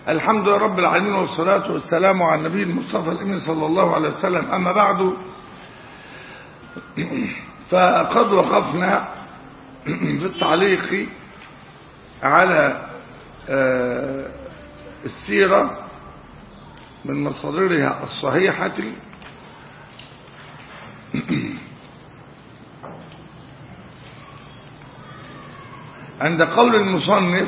الحمد لله رب العالمين والصلاة والسلام على النبي المصطفى الأمين صلى الله عليه وسلم أما بعد فقد وقفنا في التعليق على السيرة من مصادرها الصحيحة عند قول المصنف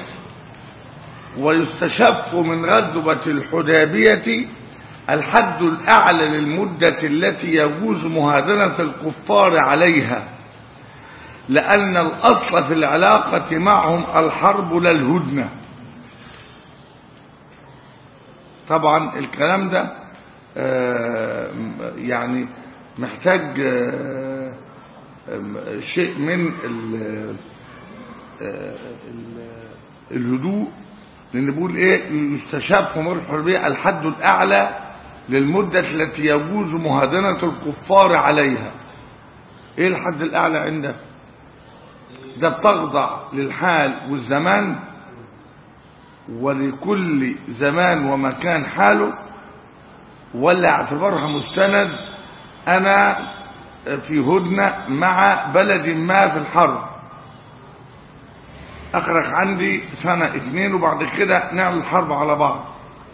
ويستشف من غزوة الحدابية الحد الأعلى للمدة التي يجوز مهادنة الكفار عليها لأن الأصل في العلاقة معهم الحرب لا الهدنة طبعا الكلام ده يعني محتاج شيء من الهدوء لان بيقول ايه يستشاف من الحربية الحد الاعلى للمدة التي يجوز مهادنة الكفار عليها ايه الحد الاعلى عنده ده بتخضع للحال والزمان ولكل زمان ومكان حاله ولا اعتبرها مستند انا في هدنة مع بلد ما في الحرب اخرج عندي سنة اتنين وبعد كده نعمل الحرب على بعض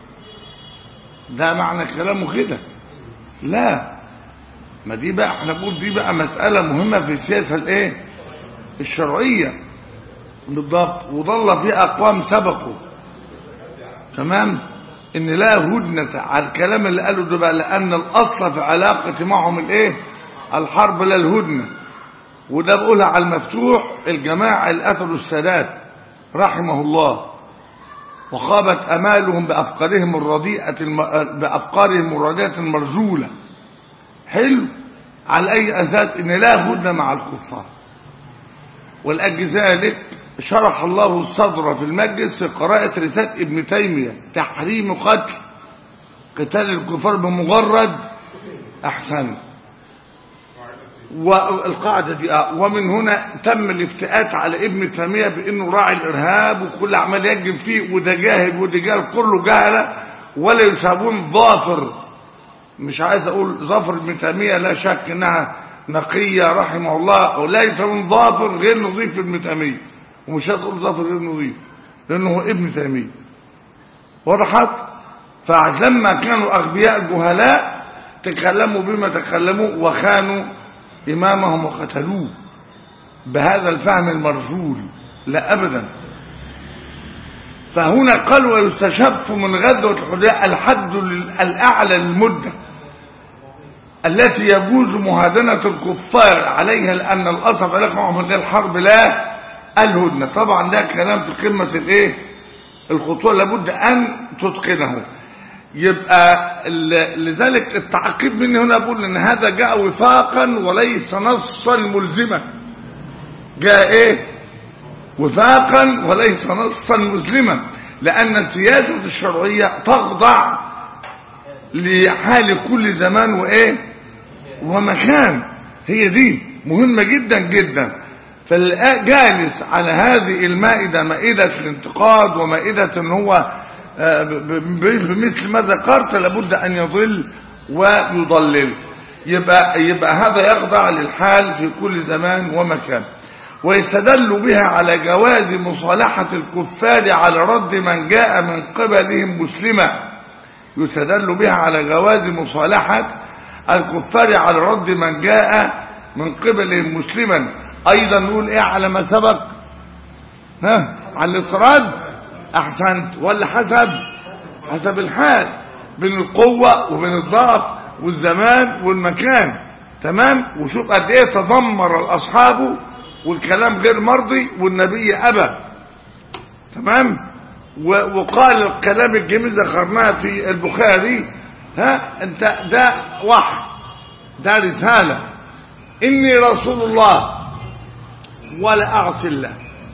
ده معنى كلامه كده لا ما دي بقى احنا بنقول دي بقى مسألة مهمة في السياسة الايه الشرعية بالضبط وظل في اقوام سبقوا تمام ان لا هدنة على الكلام اللي قاله ده بقى لان الاصل في علاقة معهم الايه الحرب لا الهدنة وده بقولها على المفتوح الجماعة اللي قتلوا السادات رحمه الله وخابت امالهم بافكارهم الرديئة الم... بافكارهم الرديئة المرزولة حلو على اي اساس ان لا هدنة مع الكفار ولاجل ذلك شرح الله الصدر في المجلس في قراءة رسالة ابن تيمية تحريم قتل قتال الكفار بمجرد احسن والقاعدة دي ومن هنا تم الافتئات على ابن تيمية بانه راعي الارهاب وكل عمال يجب فيه وده جاهل وده جاهل كله جهلة ولا يسابون ظافر مش عايز اقول ظافر ابن تيمية لا شك انها نقية رحمه الله ولا يسابون ظافر غير نظيف ابن تيمية ومش هتقول ظافر غير نظيف لانه هو ابن تيمية وضحت فلما كانوا اغبياء جهلاء تكلموا بما تكلموا وخانوا إمامهم وقتلوه بهذا الفهم المرجول لا أبدا فهنا قال ويستشف من غزوة الحديبية الحد الأعلى للمدة التي يجوز مهادنة الكفار عليها لأن الأصف لكم من الحرب لا الهدنة طبعا ده كلام في قمة الايه الخطوة لابد أن تتقنه يبقى لذلك التعقيب مني هنا بقول ان هذا جاء وفاقا وليس نصا ملزما جاء ايه وفاقا وليس نصا ملزما لان السياسة الشرعية تخضع لحال كل زمان وايه ومكان هي دي مهمة جدا جدا فالجالس على هذه المائدة مائدة الانتقاد ومائدة ان هو بمثل ما ذكرت لابد ان يضل ويضلل يبقى, يبقى هذا يخضع للحال في كل زمان ومكان ويستدل بها على جواز مصالحة الكفار على رد من جاء من قبلهم مسلما يستدل بها على جواز مصالحة الكفار على رد من جاء من قبلهم مسلما ايضا نقول ايه على ما سبق ها على الاطراد احسنت ولا حسب حسب الحال بين القوة وبين الضعف والزمان والمكان تمام وشوف قد ايه تذمر الاصحاب والكلام غير مرضي والنبي ابى تمام وقال الكلام الجميل ذكرناه في البخاري ها انت ده وحي ده رسالة اني رسول الله ولا اعصي الله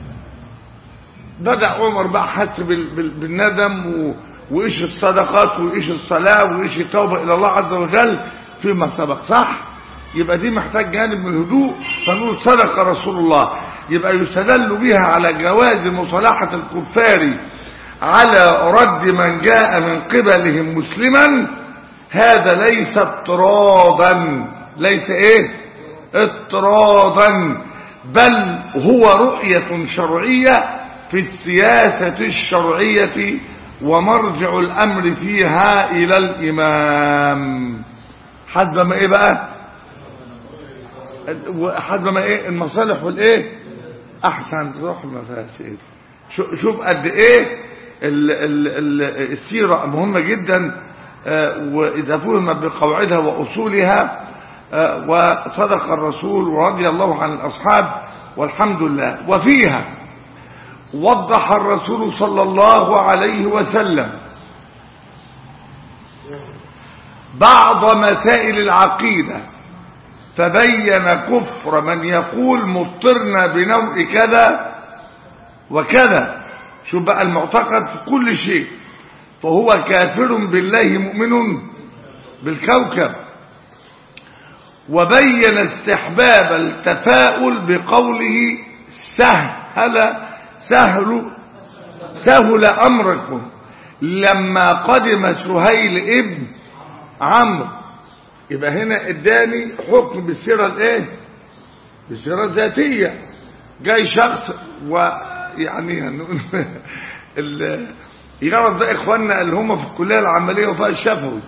بدأ عمر بقى حس بالندم و... وإيش الصدقات وإيش الصلاة وإيش التوبة إلى الله عز وجل فيما سبق صح يبقى دي محتاج جانب من الهدوء فنقول صدق رسول الله يبقى يستدل بها على جواز مصالحة الكفار على رد من جاء من قبلهم مسلما هذا ليس اضطرادا ليس ايه اضطرادا بل هو رؤية شرعية في السياسة الشرعية ومرجع الأمر فيها إلى الإمام حسب ما إيه بقى حسب ما إيه المصالح والإيه أحسن روح المفاسد شوف قد إيه ال ال ال السيرة مهمة جدا وإذا فهم بقواعدها وأصولها وصدق الرسول ورضي الله عن الأصحاب والحمد لله وفيها وضح الرسول صلى الله عليه وسلم بعض مسائل العقيدة فبين كفر من يقول مضطرنا بنوع كذا وكذا شو بقى المعتقد في كل شيء فهو كافر بالله مؤمن بالكوكب وبين استحباب التفاؤل بقوله سهل سهل سهل أمركم لما قدم سهيل ابن عمرو يبقى هنا اداني حكم بالسيرة الايه بالسيرة الذاتية جاي شخص ويعني يغرض ده اخواننا اللي هم في الكلية العملية وفيها الشفوي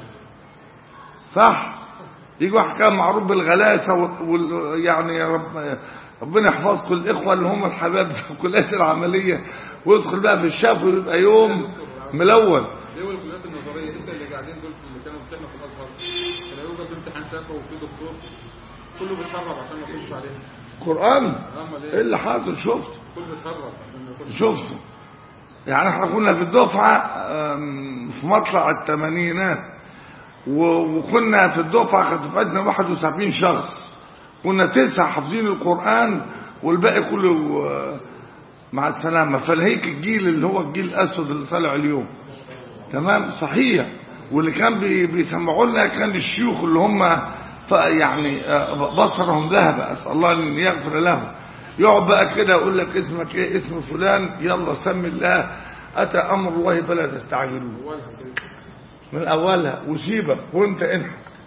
صح يجوا حكام معروف بالغلاسة وال... يعني يا رب ربنا يحفظكم الاخوه اللي هم الحباب في الكليات العمليه ويدخل بقى في الشفوي ويبقى يوم ملون ليه الكليات النظريه لسه اللي قاعدين دول اللي كانوا بتعمل في الازهر تلاقيهم جاب امتحان شفوي وفي دكتور كله بيتهرب عشان ما يخشش عليه قران امال ايه ايه اللي حاصل شفت كله بيتهرب عشان ما يخشش شفت يعني احنا كنا في الدفعه أم، في مطلع الثمانينات و- وكنا في الدفعه كانت دفعتنا 71 شخص كنا تسعه حافظين القران والباقي كله آه، مع السلامه فالهيك الجيل اللي هو الجيل الاسود اللي طالع اليوم تمام صحيح واللي كان بي- بيسمعوا لنا كان الشيوخ اللي هم ف- يعني آه، بصرهم ذهب اسال الله ان يغفر لهم يقعد بقى كده يقول لك اسمك ايه اسم فلان يلا سم الله اتى امر الله فلا تستعجلوه اولها كده من اولها وسيبك وانت انت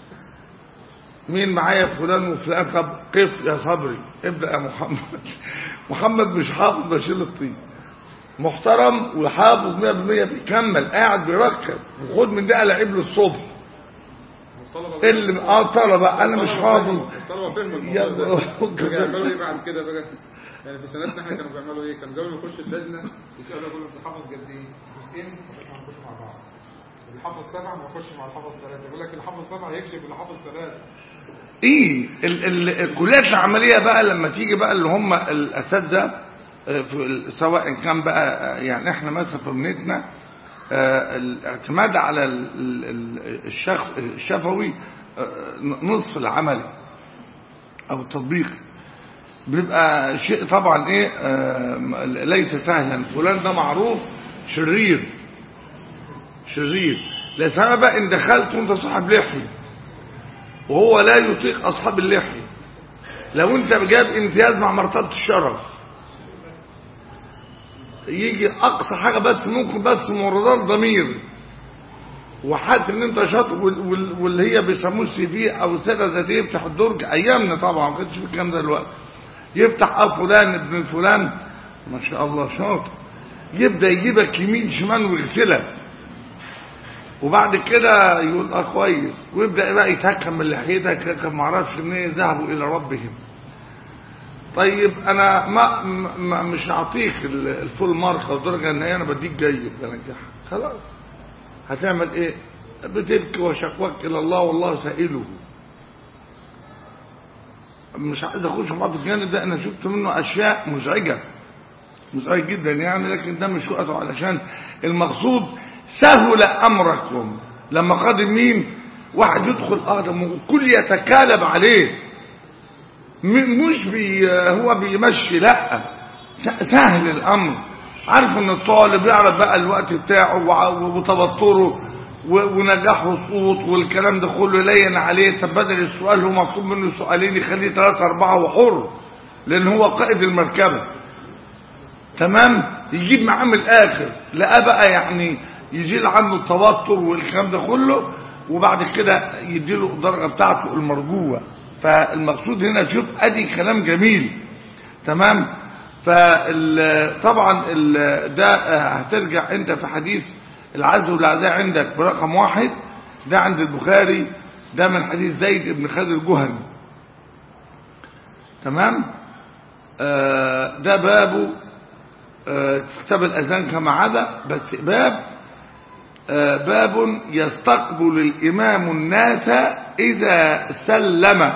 مين معايا فلان وفلان طب قف يا صبري ابدا يا محمد محمد مش حافظ بشيل الطين محترم وحافظ 100% بيكمل قاعد بيركب وخد من ده لعب له الصبح الطلبه اللي اه طلبه انا مش حافظ الطلبه فهموا يا الموضوع ده الله. بيعملوا ايه بعد كده بقى يعني في سنتنا احنا كانوا بيعملوا ايه كانوا قبل ما يخشوا اللجنه يسالوا يقولوا انت حافظ قد ايه جزئين احنا هنخش مع بعض اللي حافظ سبعه ما يخش مع اللي حافظ ثلاثه يقول لك اللي حافظ سبعه يكشف اللي حافظ ثلاثه ايه ال- ال- الكليات العمليه بقى لما تيجي بقى اللي هم الاساتذه آه، في ال- سواء كان بقى آه، يعني احنا مثلا في مهنتنا آه، الاعتماد على ال- ال- ال- الشخ الشفوي آه، نصف العملي او التطبيق بيبقى شيء طبعا ايه آه، ليس سهلا فلان ده معروف شرير شرير لسبب بقى ان دخلت وانت صاحب لحيه وهو لا يطيق أصحاب اللحية لو أنت جاب امتياز مع مرتبة الشرف يجي أقصى حاجة بس ممكن بس موردات ضمير وحاسس ان انت شاطر وال- وال- واللي هي بيسموه السي في او السيره الذاتيه يفتح الدرج ايامنا طبعا ما كانش في الكلام ده دلوقتي يفتح اه فلان ابن فلان ما شاء الله شاطر يبدا يجيبك يمين شمال ويغسلك وبعد كده يقول اه كويس ويبدا بقى يتهكم من لحيتك كان ما اعرفش منين ذهبوا الى ربهم طيب انا ما, ما مش هعطيك ال- الفول مارك او درجه ان انا بديك جيد بنجحك خلاص هتعمل ايه بتبكي وشكوك الى الله والله سائله مش عايز اخش معاه في الجانب ده انا شفت منه اشياء مزعجه مزعج جدا يعني لكن ده مش وقته علشان المقصود سهل امركم لما قادم مين واحد يدخل ادم والكل يتكالب عليه م- مش بي هو بيمشي لا س- سهل الامر عارف ان الطالب يعرف بقى الوقت بتاعه وع- وتبطره و- ونجاحه سقوط والكلام ده كله لين عليه طب بدل السؤال هو مطلوب منه سؤالين يخليه ثلاثة أربعة وحر لأن هو قائد المركبة تمام يجيب معاه من الاخر لقى بقى يعني يزيل عنه التوتر والكلام ده كله وبعد كده يديله الدرجه بتاعته المرجوه فالمقصود هنا شوف ادي كلام جميل تمام فطبعا ده هترجع انت في حديث العزو والعزاء عندك برقم واحد ده عند البخاري ده من حديث زيد بن خالد الجهني تمام آه ده بابه آه في كتاب الأذان كما عدا بس باب آه باب يستقبل الإمام الناس إذا سلم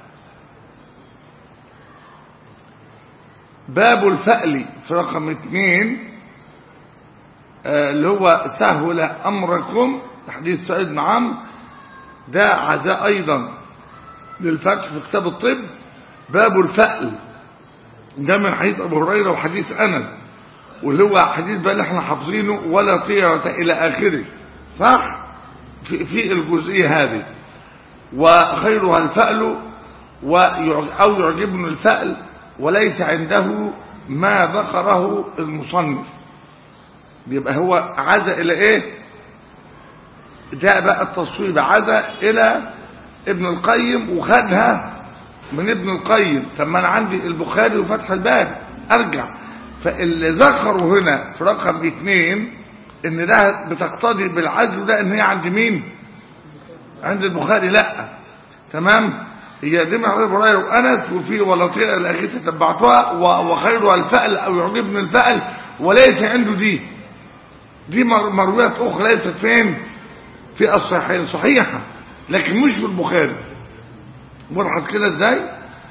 باب الفأل في رقم اثنين اللي هو سهل أمركم حديث سعيد بن عمرو ده عزاء أيضا للفتح في كتاب الطب باب الفأل ده من حديث أبو هريرة وحديث أنس واللي هو حديث بقى اللي احنا حافظينه ولا طيرة إلى آخره صح في, في الجزئية هذه وخيرها الفأل أو يعجبني الفأل وليس عنده ما ذكره المصنف بيبقى هو عزا إلى إيه ده بقى التصويب عزا إلى ابن القيم وخدها من ابن القيم طب ما انا عندي البخاري وفتح الباب ارجع فاللي ذكروا هنا في رقم اثنين ان ده بتقتضي بالعزل ده ان هي عند مين عند البخاري لا تمام هي دي من حديث هريره وانس وفي ولطيره الاخير تتبعتها وخيرها الفأل او يعجبني الفأل وليس عنده دي دي مرويات اخرى ليست فين في الصحيحين صحيحه لكن مش في البخاري ملحظ كده ازاي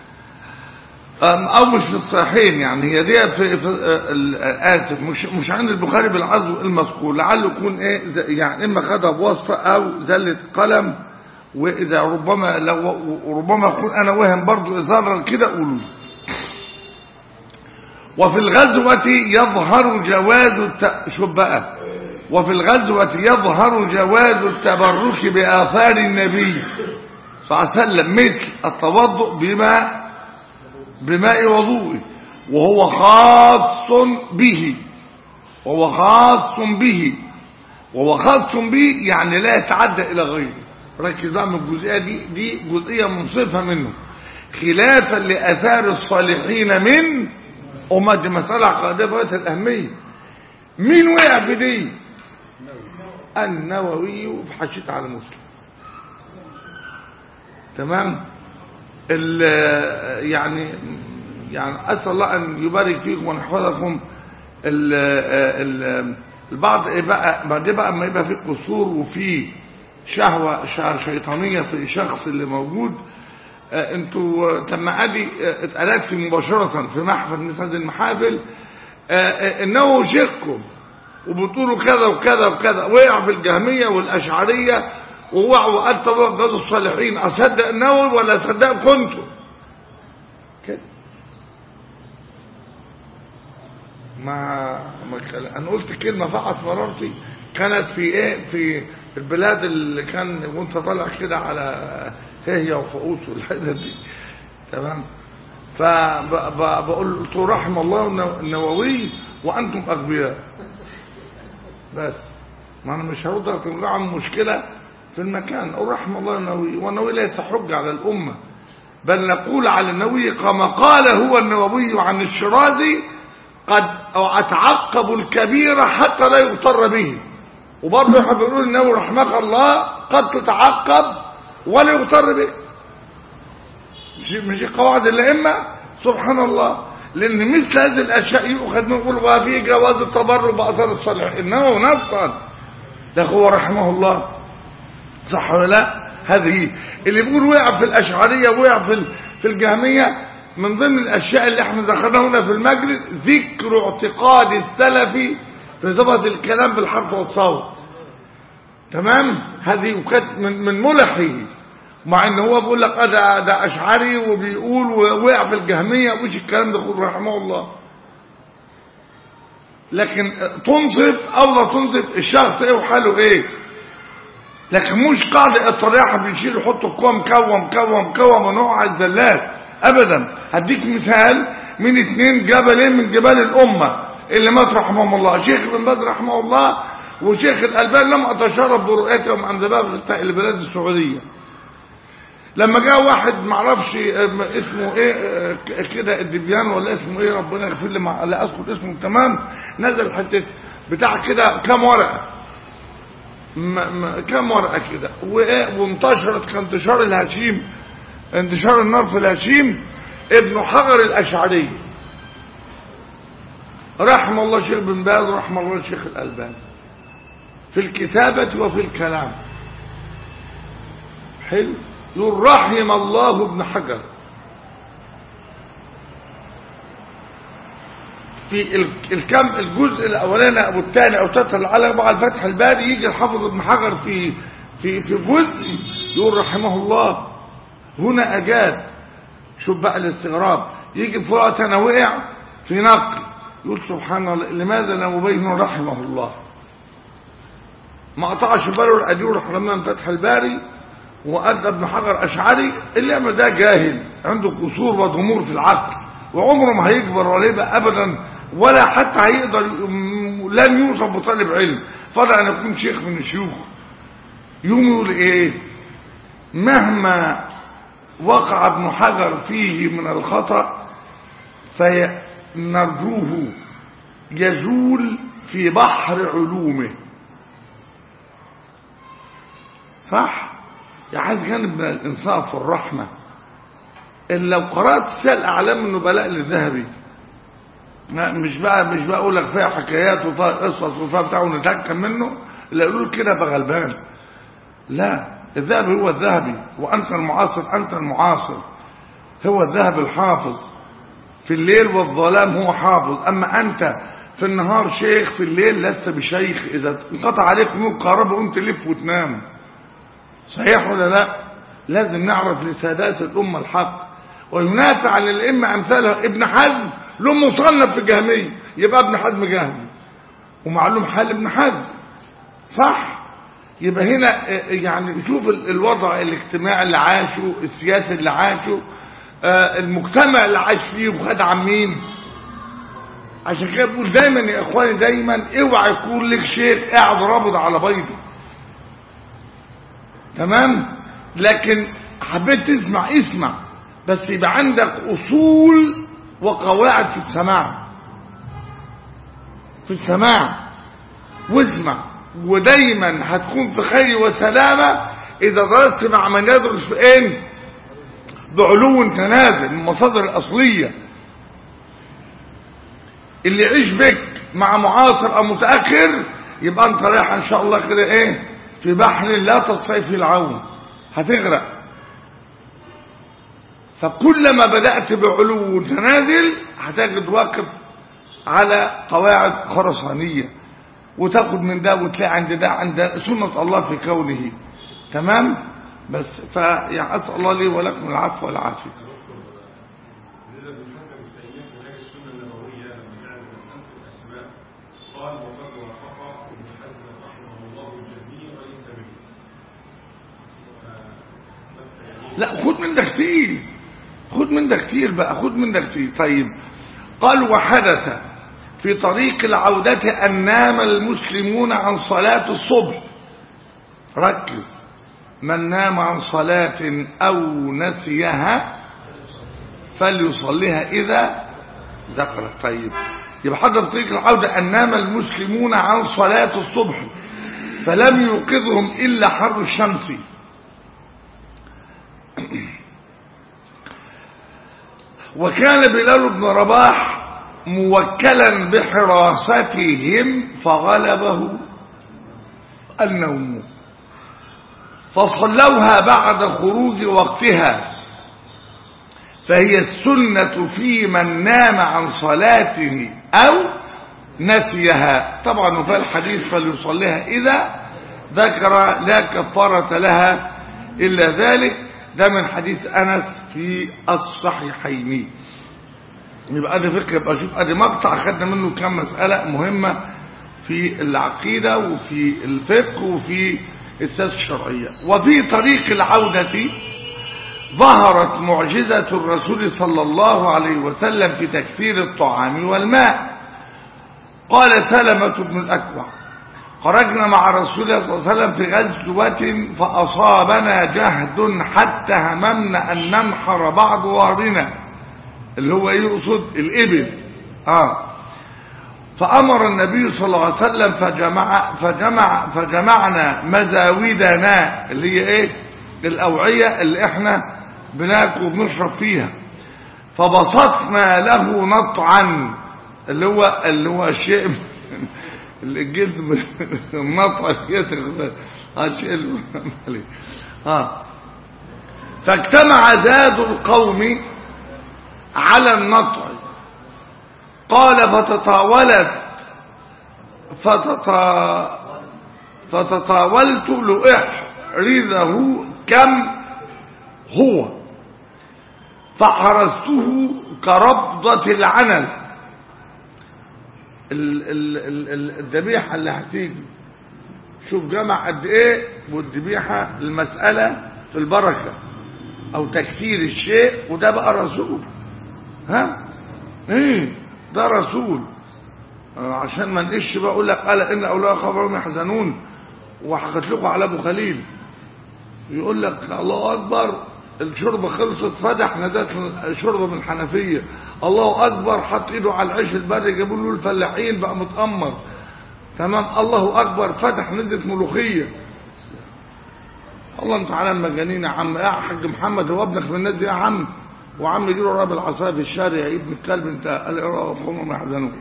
او مش في الصحيحين يعني هي دي في, في اسف مش مش عند البخاري بالعزو المذكور لعله يكون ايه يعني اما خدها بواسطه او زله قلم واذا ربما لو ربما اكون انا وهم برضو اظهارا كده قولوا وفي الغزوة يظهر جواز الت... شوف بقى وفي الغزوة يظهر جواز التبرك بآثار النبي صلى الله عليه وسلم مثل التوضؤ بماء بماء وضوءه وهو خاص به وهو خاص به وهو خاص به يعني لا يتعدى إلى غيره ركز بقى من الجزئية دي دي جزئية منصفة منه خلافا لآثار الصالحين من وما دي مسألة عقدية غاية الأهمية مين وقع في دي النووي في حاشية على مسلم تمام ال يعني يعني أسأل الله أن يبارك فيكم ويحفظكم ال ال البعض إيه بقى بعد بقى ما يبقى في قصور وفي شهوة شيطانية في الشخص اللي موجود انتوا لما ادي اتقلبت مباشرة في محفل مثل هذه المحافل انه شيخكم وبتقولوا كذا وكذا وكذا وقع في الجهمية والاشعرية ووقعوا وقال طبعا الصالحين اصدق النووي ولا اصدق كنتم كده ما ما انا قلت كلمه فقط مرارتي كانت في ايه في البلاد اللي كان وانت طالع كده على هي وفؤوس والحتت دي تمام فبقول له رحم الله النووي وانتم اغبياء بس ما انا مش هرد ترجع المشكله في المكان اقول رحم الله النووي والنووي لا يتحج على الامه بل نقول على النووي كما قال هو النووي عن الشرازي قد اتعقب الكبير حتى لا يغتر به وبرضه احنا بنقول النووي رحمك الله قد تتعقب ولا يغتر به مش مش قواعد الائمه سبحان الله لان مثل هذه الاشياء يؤخذ نقول وفي جواز التبرع باثار الصالح انه نصا ده هو رحمه الله صح ولا لا هذه اللي بيقول وقع في الاشعريه وقع في في الجهميه من ضمن الاشياء اللي احنا ذكرناها هنا في المجلس ذكر اعتقاد السلف في صفه الكلام بالحرف والصوت تمام هذه وكانت من من ملحه مع ان هو بيقول لك ده ده اشعري وبيقول ووقع في الجهميه وش الكلام ده كله رحمه الله لكن تنصف او لا تنصف الشخص ايه وحاله ايه لكن مش قاعدة الطريحة بيشيل يحط كوم كوم كوم كوم ونوع الزلات ابدا هديك مثال من اتنين جبلين من جبال الامة اللي مات رحمه الله شيخ ابن باز رحمه الله وشيخ الألباني لم أتشرف برؤيتهم عن ذباب البلاد السعودية لما جاء واحد معرفش اسمه ايه كده الدبيان ولا اسمه ايه ربنا يغفر لي مع- لا اذكر اسمه تمام نزل حته بتاع كده كام ورقه م- م- كام ورقه كده وايه وانتشرت كانتشار الهشيم انتشار النار في الهشيم ابن حجر الاشعري رحم الله شيخ بن باز رحم الله الشيخ الالباني في الكتابه وفي الكلام حلو يقول رحم الله ابن حجر في ال- الكم الجزء الاولاني او الثاني او الثالث على بعد فتح الباري يجي الحافظ ابن حجر في في في جزء يقول رحمه الله هنا اجاد شوف بقى الاستغراب يجي في وقت انا وقع في نقل يقول سبحان الله لماذا لا مبين رحمه الله ما قطعش باله الأجور رحمه من فتح الباري وأدى ابن حجر أشعري اللي يعمل ده جاهل عنده قصور وضمور في العقل وعمره ما هيكبر ولا يبقى أبدا ولا حتى هيقدر م- لن يوصف بطالب علم فضل أن يكون شيخ من الشيوخ يوم يقول إيه مهما وقع ابن حجر فيه من الخطأ فنرجوه يزول في بحر علومه صح يا عايز جانب من الانصاف والرحمه اللي لو قرات سال اعلام النبلاء للذهبي لا، مش بقى مش بقى اقول لك فيها حكايات وفيها قصص وفيها بتاع ونتهكم منه اللي يقولوا لك كده بقى غلبان لا الذهبي هو الذهبي وانت المعاصر انت المعاصر هو الذهب الحافظ في الليل والظلام هو حافظ اما انت في النهار شيخ في الليل لست بشيخ اذا انقطع عليك نور كهرباء وانت تلف وتنام صحيح ولا لا لازم نعرف لسادات الأمة الحق وينافع عن الأئمة أمثالها ابن حزم له مصنف في الجهمية يبقى ابن حزم جهمي ومعلوم حال ابن حزم صح يبقى هنا آه، يعني شوف ال- الوضع الاجتماعي اللي عاشه السياسي اللي عاشه آه، المجتمع اللي عاش فيه وخد عن مين عشان كده بقول دايما يا اخواني دايما اوعى يكون لك شيخ قاعد رابط على بيضه تمام لكن حبيت تسمع اسمع بس يبقى عندك اصول وقواعد في السماع في السماع واسمع ودايما هتكون في خير وسلامة اذا درست مع من يدرس في ايه بعلو تنازل من المصادر الاصلية اللي يعيش بك مع معاصر او متأخر يبقى انت رايح ان شاء الله كده ايه في بحر لا تستطيع فيه العون هتغرق فكلما بدأت بعلو تنازل هتجد واقف على قواعد خرسانية وتاخد من ده وتلاقي عند ده عند سنة الله في كونه تمام بس فيعني أسأل الله لي ولكم العفو والعافية بالنسبه للحكم التيميه في منهج السنه النبويه لما جعل مساله الاسماء قال وقد وافق ابن حزم رحمه الله الجميع وليس منه. ف- لا خد من ده كتير خد من ده كتير بقى خد من ده كتير طيب قال وحدث في طريق العودة أن نام المسلمون عن صلاة الصبح ركز من نام عن صلاة أو نسيها فليصليها إذا ذكرت طيب يبقى حدث في طريق العودة أن نام المسلمون عن صلاة الصبح فلم يوقظهم إلا حر الشمس وكان بلال بن رباح موكلا بحراستهم فغلبه النوم فصلوها بعد خروج وقتها فهي السنة في من نام عن صلاته أو نسيها طبعا وفي الحديث فليصليها إذا ذكر لا كفارة لها إلا ذلك ده من حديث أنس في الصحيحين يبقى ادي فكرة يبقى شوف ادي مقطع خدنا منه كم مسألة مهمة في العقيدة وفي الفقه وفي السياسة الشرعية وفي طريق العودة ظهرت معجزة الرسول صلى الله عليه وسلم في تكثير الطعام والماء قال سلمة بن الأكوع خرجنا مع رسول الله صلى الله عليه وسلم في غزوة فأصابنا جهد حتى هممنا أن ننحر بعض وارنا اللي هو يقصد الإبل آه فأمر النبي صلى الله عليه وسلم فجمع فجمع فجمعنا مزاودنا اللي هي ايه الأوعية اللي احنا بناكل وبنشرب فيها فبسطنا له نطعا اللي هو اللي هو الشيء الجلد النطع يترك هتشيله اه فاجتمع زاد القوم على النطع قال فتطاولت فتطا فتطاولت لأحرزه كم هو فحرسته كربضة العنز ال- ال- ال- ال- الذبيحة اللي هتيجي شوف جمع قد ايه والذبيحة المسألة في البركة او تكثير الشيء وده بقى رسول ها ايه ده رسول آه، عشان ما نقش بقى اقول لك قال ان اولياء خبرهم يحزنون وحكت لكم على ابو خليل يقول لك الله اكبر الشربة خلصت فتح ندات شربة من الحنفية الله اكبر حط ايده على العيش البري جابوا له الفلاحين بقى متأمر تمام الله اكبر فتح نزلت ملوخية الله انت على المجانين يا عم يا حاج محمد هو ابنك من الناس دي يا عم وعم يجي له راب العصايه في الشارع يا ابن الكلب انت قال هم ما يحزنون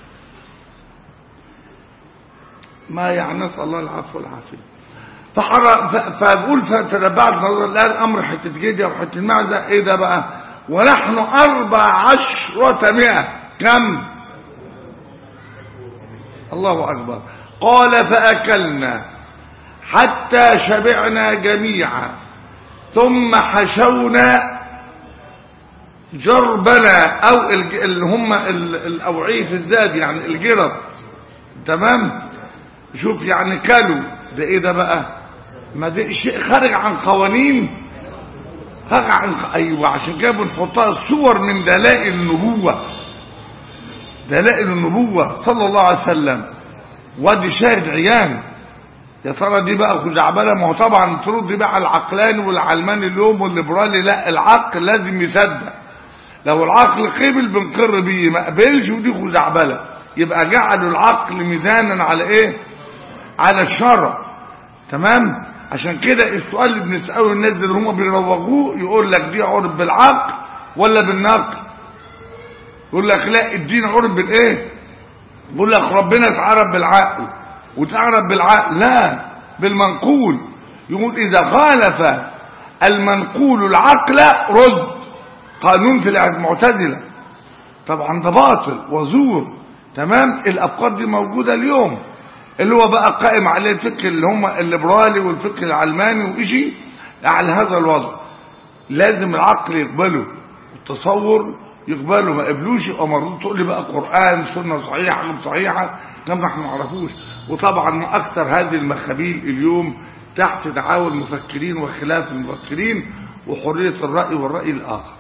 ما يعني نسال الله العفو والعافيه فحر... ف... فبقول فتنبعت نظر الان الامر حته جديه وحته المعزه ايه ده بقى ونحن اربع عشرة مئة كم الله اكبر قال فاكلنا حتى شبعنا جميعا ثم حشونا جربنا او الج- اللي هم ال- الاوعيه الزاد يعني الجرب تمام شوف يعني كلوا ده ايه ده بقى ما ده شيء خارج عن قوانين خارج عن ايوه عشان كده بنحطها صور من دلائل النبوه دلائل النبوه صلى الله عليه وسلم وادي شاهد عيان يا ترى دي بقى خزعبله ما هو طبعا ترد بقى على العقلاني والعلماني اليوم والليبرالي لا العقل لازم يصدق لو العقل قبل بنقر بيه ما قبلش ودي خزعبله يبقى جعلوا العقل ميزانا على ايه على الشرع تمام عشان كده السؤال اللي بنساله الناس اللي هم بيروجوه يقول لك دي عرب بالعقل ولا بالنقل يقول لك لا الدين عرب بالايه يقول لك ربنا اتعرف بالعقل وتعرف بالعقل لا بالمنقول يقول اذا خالف المنقول العقل رد قانون في المعتزله طبعا ده باطل وزور تمام الافكار دي موجوده اليوم اللي هو بقى قائم عليه الفكر اللي هم الليبرالي والفكر العلماني وإشي على هذا الوضع لازم العقل يقبله التصور يقبله ما قبلوش يبقى مرضوط تقول لي بقى قرآن سنة صحيحة غير صحيحة كم احنا ما نعرفوش وطبعا ما أكثر هذه المخابيل اليوم تحت دعاوى المفكرين وخلاف المفكرين وحرية الرأي والرأي الآخر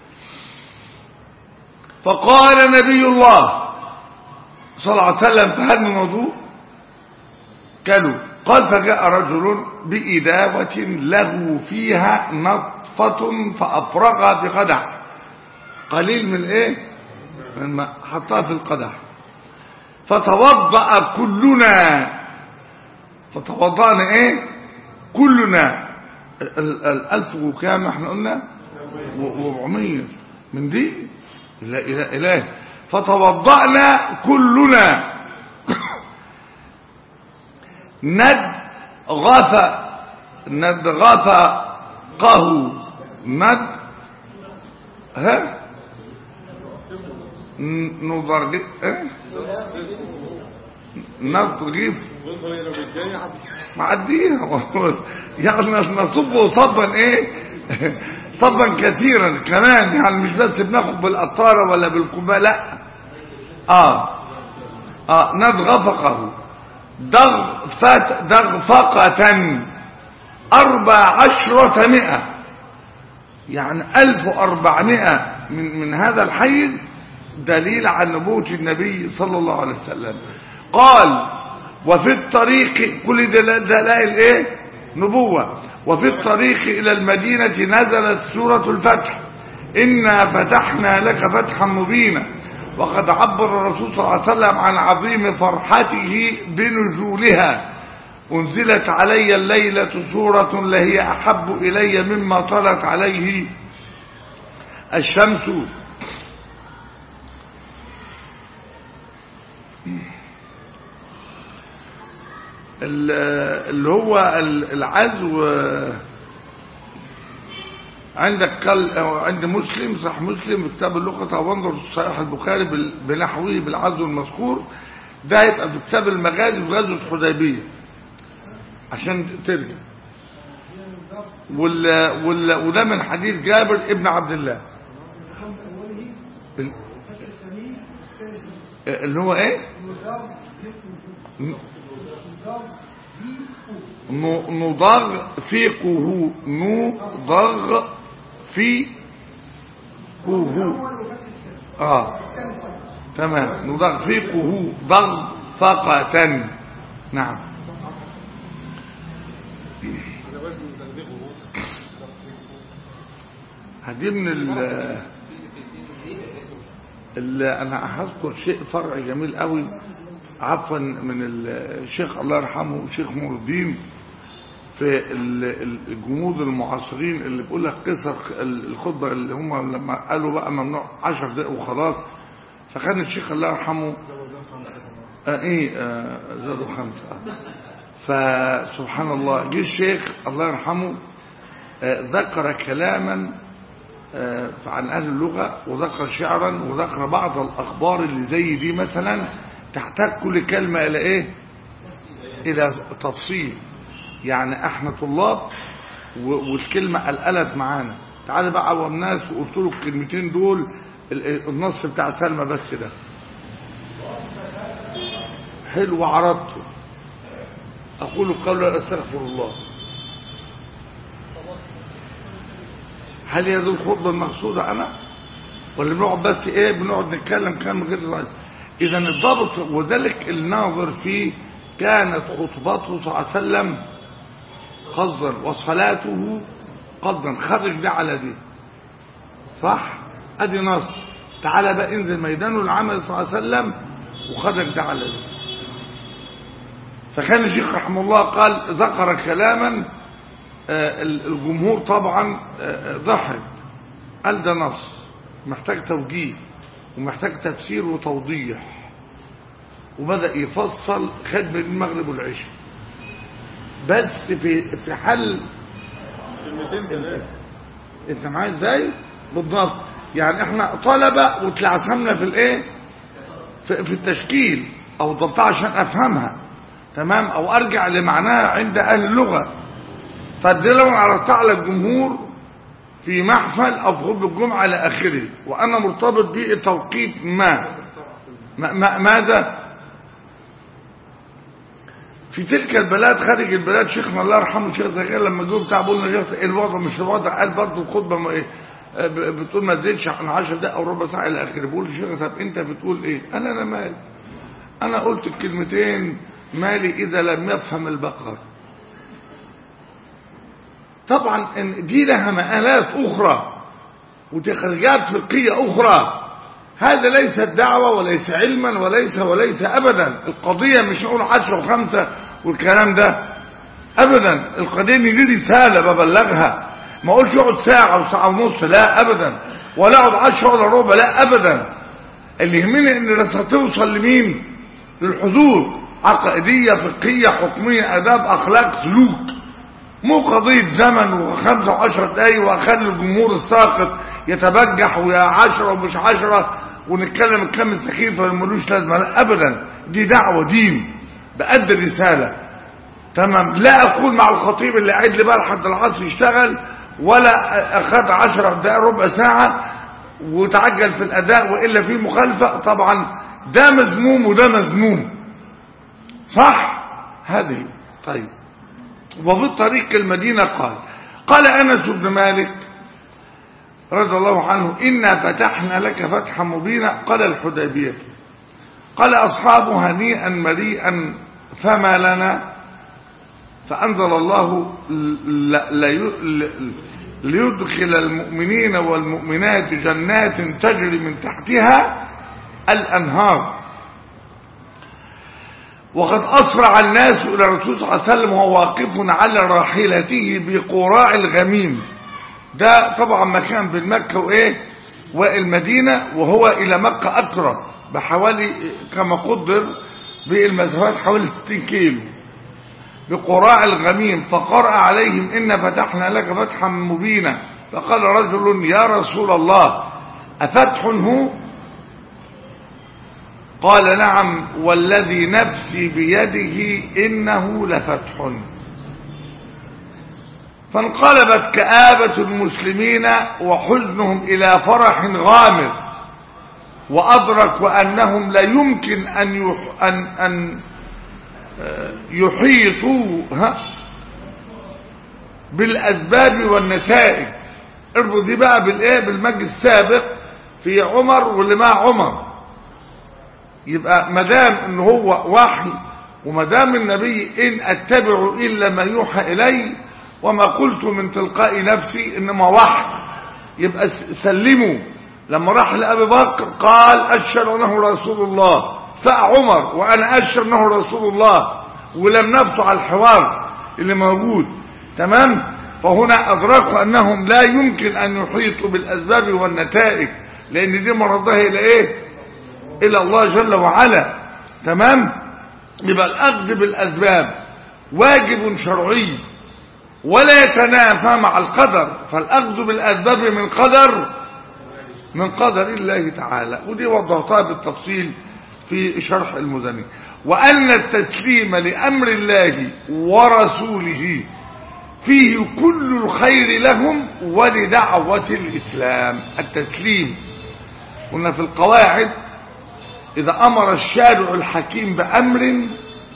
فقال نبي الله صلى الله عليه وسلم فهل من وضوء كلوا قال فجاء رجل بإداوة له فيها نطفة فأفرغها في قدح قليل من ايه من الماء حطها في القدح فتوضأ كلنا فتوضأنا ايه كلنا ال- ال- الألف وكام احنا قلنا واربعمية من دي لا إله إله فتوضأنا كلنا ند غفى ند غفقه ند ها نضرج ايه نضرب بص هي لو بالجاي حد معديها يعني نصبه صبا ايه صبا كثيرا كمان يعني مش بس بناخد بالقطاره ولا بالكوبايه لا اه اه ندغفقه دغفت دغفقة أربع عشرة مئة يعني ألف وأربعمائة من, من هذا الحيز دليل عن نبوة النبي صلى الله عليه وسلم قال وفي الطريق كل دل- دلائل ايه نبوة وفي الطريق الى المدينة نزلت سورة الفتح إنا فتحنا لك فتحا مبينا وقد عبر الرسول صلى الله عليه وسلم عن عظيم فرحته بنزولها أنزلت علي الليلة سورة لهي أحب إلي مما طلت عليه الشمس ال- اللي هو ال- العزو عندك قال عند مسلم صح مسلم في كتاب اللغة وانظر صحيح البخاري بال- بنحوه بالعزو المذكور ده يبقى في كتاب المغازي في غزوة حديبية عشان ترجع وال وال وده من حديث جابر ابن عبد الله ال- اللي هو ايه ن- نضغ فيقه نضغ فيقه اه تمام نضغ فيقه ضغ فقة نعم هذا وزن تنزيغه هدي من ال ال انا هذكر شيء فرعي جميل قوي عفوا من الشيخ الله يرحمه الشيخ نور الدين في ال- ال- الجمود المعاصرين اللي بيقول لك قصر الخطبه اللي هم لما قالوا بقى ممنوع 10 دقائق وخلاص فكان الشيخ الله يرحمه آه ايه آه زادوا خمسه آه. فسبحان الله جه الشيخ الله يرحمه آه ذكر كلاما آه عن اهل اللغه وذكر شعرا وذكر بعض الاخبار اللي زي دي مثلا تحتاج كل كلمه الى ايه الى تفصيل يعني احنا طلاب و- والكلمه قلقلت معانا تعالى بقى عوام الناس وقلت له الكلمتين دول ال- النص بتاع سلمى بس كده حلو وعرضته اقول قولا استغفر الله هل هي دي الخطبه المقصوده انا ولا بنقعد بس ايه بنقعد نتكلم كلام غير ظاهر اذا الضابط وذلك الناظر فيه كانت خطبته صلى الله عليه وسلم قصدا وصلاته قصدا خرج ده على دي صح ادي نص تعالى بقى انزل ميدانه العمل صلى الله عليه وسلم وخرج ده على دي فكان الشيخ رحمه الله قال ذكر كلاما آه، الجمهور طبعا آه، ضحك قال ده نص محتاج توجيه ومحتاج تفسير وتوضيح وبدأ يفصل خد بين المغرب والعشاء بس في في حل كلمتين ثلاثة انت معايا ازاي بالضبط يعني احنا طلبه وتلعثمنا في الايه في, في التشكيل او ضبطها عشان افهمها تمام او ارجع لمعناها عند اهل اللغه فادلهم على على الجمهور في محفل او في خطبه الجمعه على اخره وانا مرتبط بتوقيت ما ما- ما- ماذا في تلك البلاد خارج البلاد شيخنا الله يرحمه الشيخ زكريا لما جه بتاع بقول له يا شيخ ايه الوضع مش الوضع قال برضه الخطبه ما ايه آه، ب- بتقول ما تزيدش عن 10 دقائق او ربع ساعه الى اخره بقول الشيخ طب انت بتقول ايه انا انا مالي انا قلت الكلمتين مالي اذا لم يفهم البقر طبعا إن دي لها مآلات اخرى وتخرجات فقهيه اخرى هذا ليس دعوة وليس علما وليس وليس أبدا القضية مش نقول عشرة وخمسة والكلام ده أبدا القضية إن دي رسالة ببلغها ما أقولش يقعد ساعة وساعة ونص لا أبدا ولا أقعد عشرة ولا ربع لا أبدا اللي يهمني إن الرسالة توصل لمين للحضور عقائدية فقهية حكمية أداب أخلاق سلوك مو قضية زمن وخمسة وعشرة دقايق وأخلي الجمهور الساقط يتبجح ويا عشرة ومش عشرة ونتكلم الكلام السخيف اللي ملوش لازمة لا أبدا دي دعوة دين بأدي رسالة تمام لا أقول مع الخطيب اللي قاعد لي بقى لحد العصر يشتغل ولا أخذ عشرة دقايق ربع ساعة وتعجل في الأداء وإلا في مخالفة طبعا ده مذموم وده مذموم صح هذه طيب وفي طريق المدينة قال قال أنس بن مالك رضي الله عنه إنا فتحنا لك فتحا مبينا قال الحديبية قال أصحاب هنيئا مريئا فما لنا فأنزل الله ل- لي- ل- ليدخل المؤمنين والمؤمنات جنات تجري من تحتها الأنهار وقد أسرع الناس إلى الرسول صلى الله عليه وسلم وهو واقف على راحلته بقراع الغميم ده طبعا مكان بين مكة وإيه والمدينة وهو إلى مكة أقرب بحوالي كما قدر بالمسافات حوالي 60 كيلو بقراع الغميم فقرأ عليهم إن فتحنا لك فتحا مبينا فقال رجل يا رسول الله أفتح هو قال نعم والذي نفسي بيده إنه لفتح فانقلبت كآبة المسلمين وحزنهم إلى فرح غامر وأدركوا أنهم لا يمكن أن يح أن أن آه، يحيطوا ها بالأسباب والنتائج اربط دي بقى بالإيه بالمجلس السابق في عمر واللي مع عمر يبقى مدام ان هو وحي ومدام النبي ان اتبع الا ما يوحى الي وما قلت من تلقاء نفسي انما وحي يبقى س- سلموا لما راح لابي بكر قال اشهد انه رسول الله فعمر وانا اشهد انه رسول الله ولم نبت على الحوار اللي موجود تمام فهنا ادركوا انهم لا يمكن ان يحيطوا بالاسباب والنتائج لان دي مرضها الى ايه الى الله جل وعلا تمام يبقى الاخذ بالاسباب واجب شرعي ولا يتنافى مع القدر فالاخذ بالاسباب من قدر من قدر الله تعالى ودي وضحتها بالتفصيل في شرح المدني وان التسليم لامر الله ورسوله فيه كل الخير لهم ولدعوه الاسلام التسليم قلنا في القواعد إذا أمر الشارع الحكيم بأمر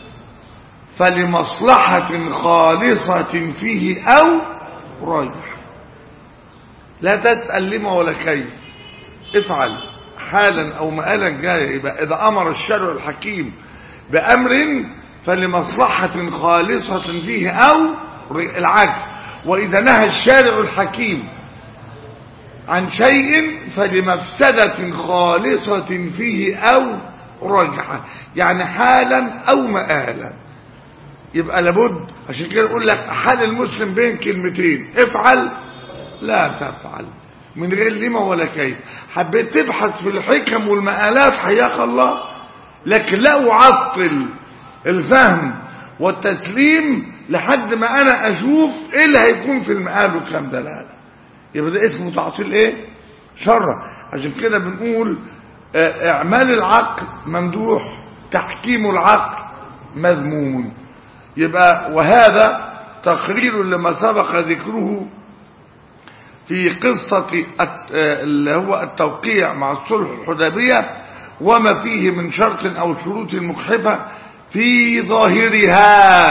فلمصلحة خالصة فيه أو راجح لا تسأل لما ولا كيف افعل حالا أو مآلا جاية يبقى إذا أمر الشارع الحكيم بأمر فلمصلحة خالصة فيه أو العكس وإذا نهى الشارع الحكيم عن شيء فلمفسدة خالصة فيه أو رجحة يعني حالا أو مآلا يبقى لابد عشان كده يقول لك حال المسلم بين كلمتين افعل لا تفعل من غير لما ولا كيف حبيت تبحث في الحكم والمآلات حياك الله لكن لا أعطل الفهم والتسليم لحد ما أنا أشوف إيه اللي هيكون في المآل وكم دلالة يبقى ده اسمه تعطيل ايه شرع عشان كده بنقول آه، اعمال العقل ممدوح تحكيم العقل مذموم يبقى وهذا تقرير لما سبق ذكره في قصة الت- آه، اللي هو التوقيع مع الصلح الحديبية وما فيه من شرط أو شروط مجحفة في ظاهرها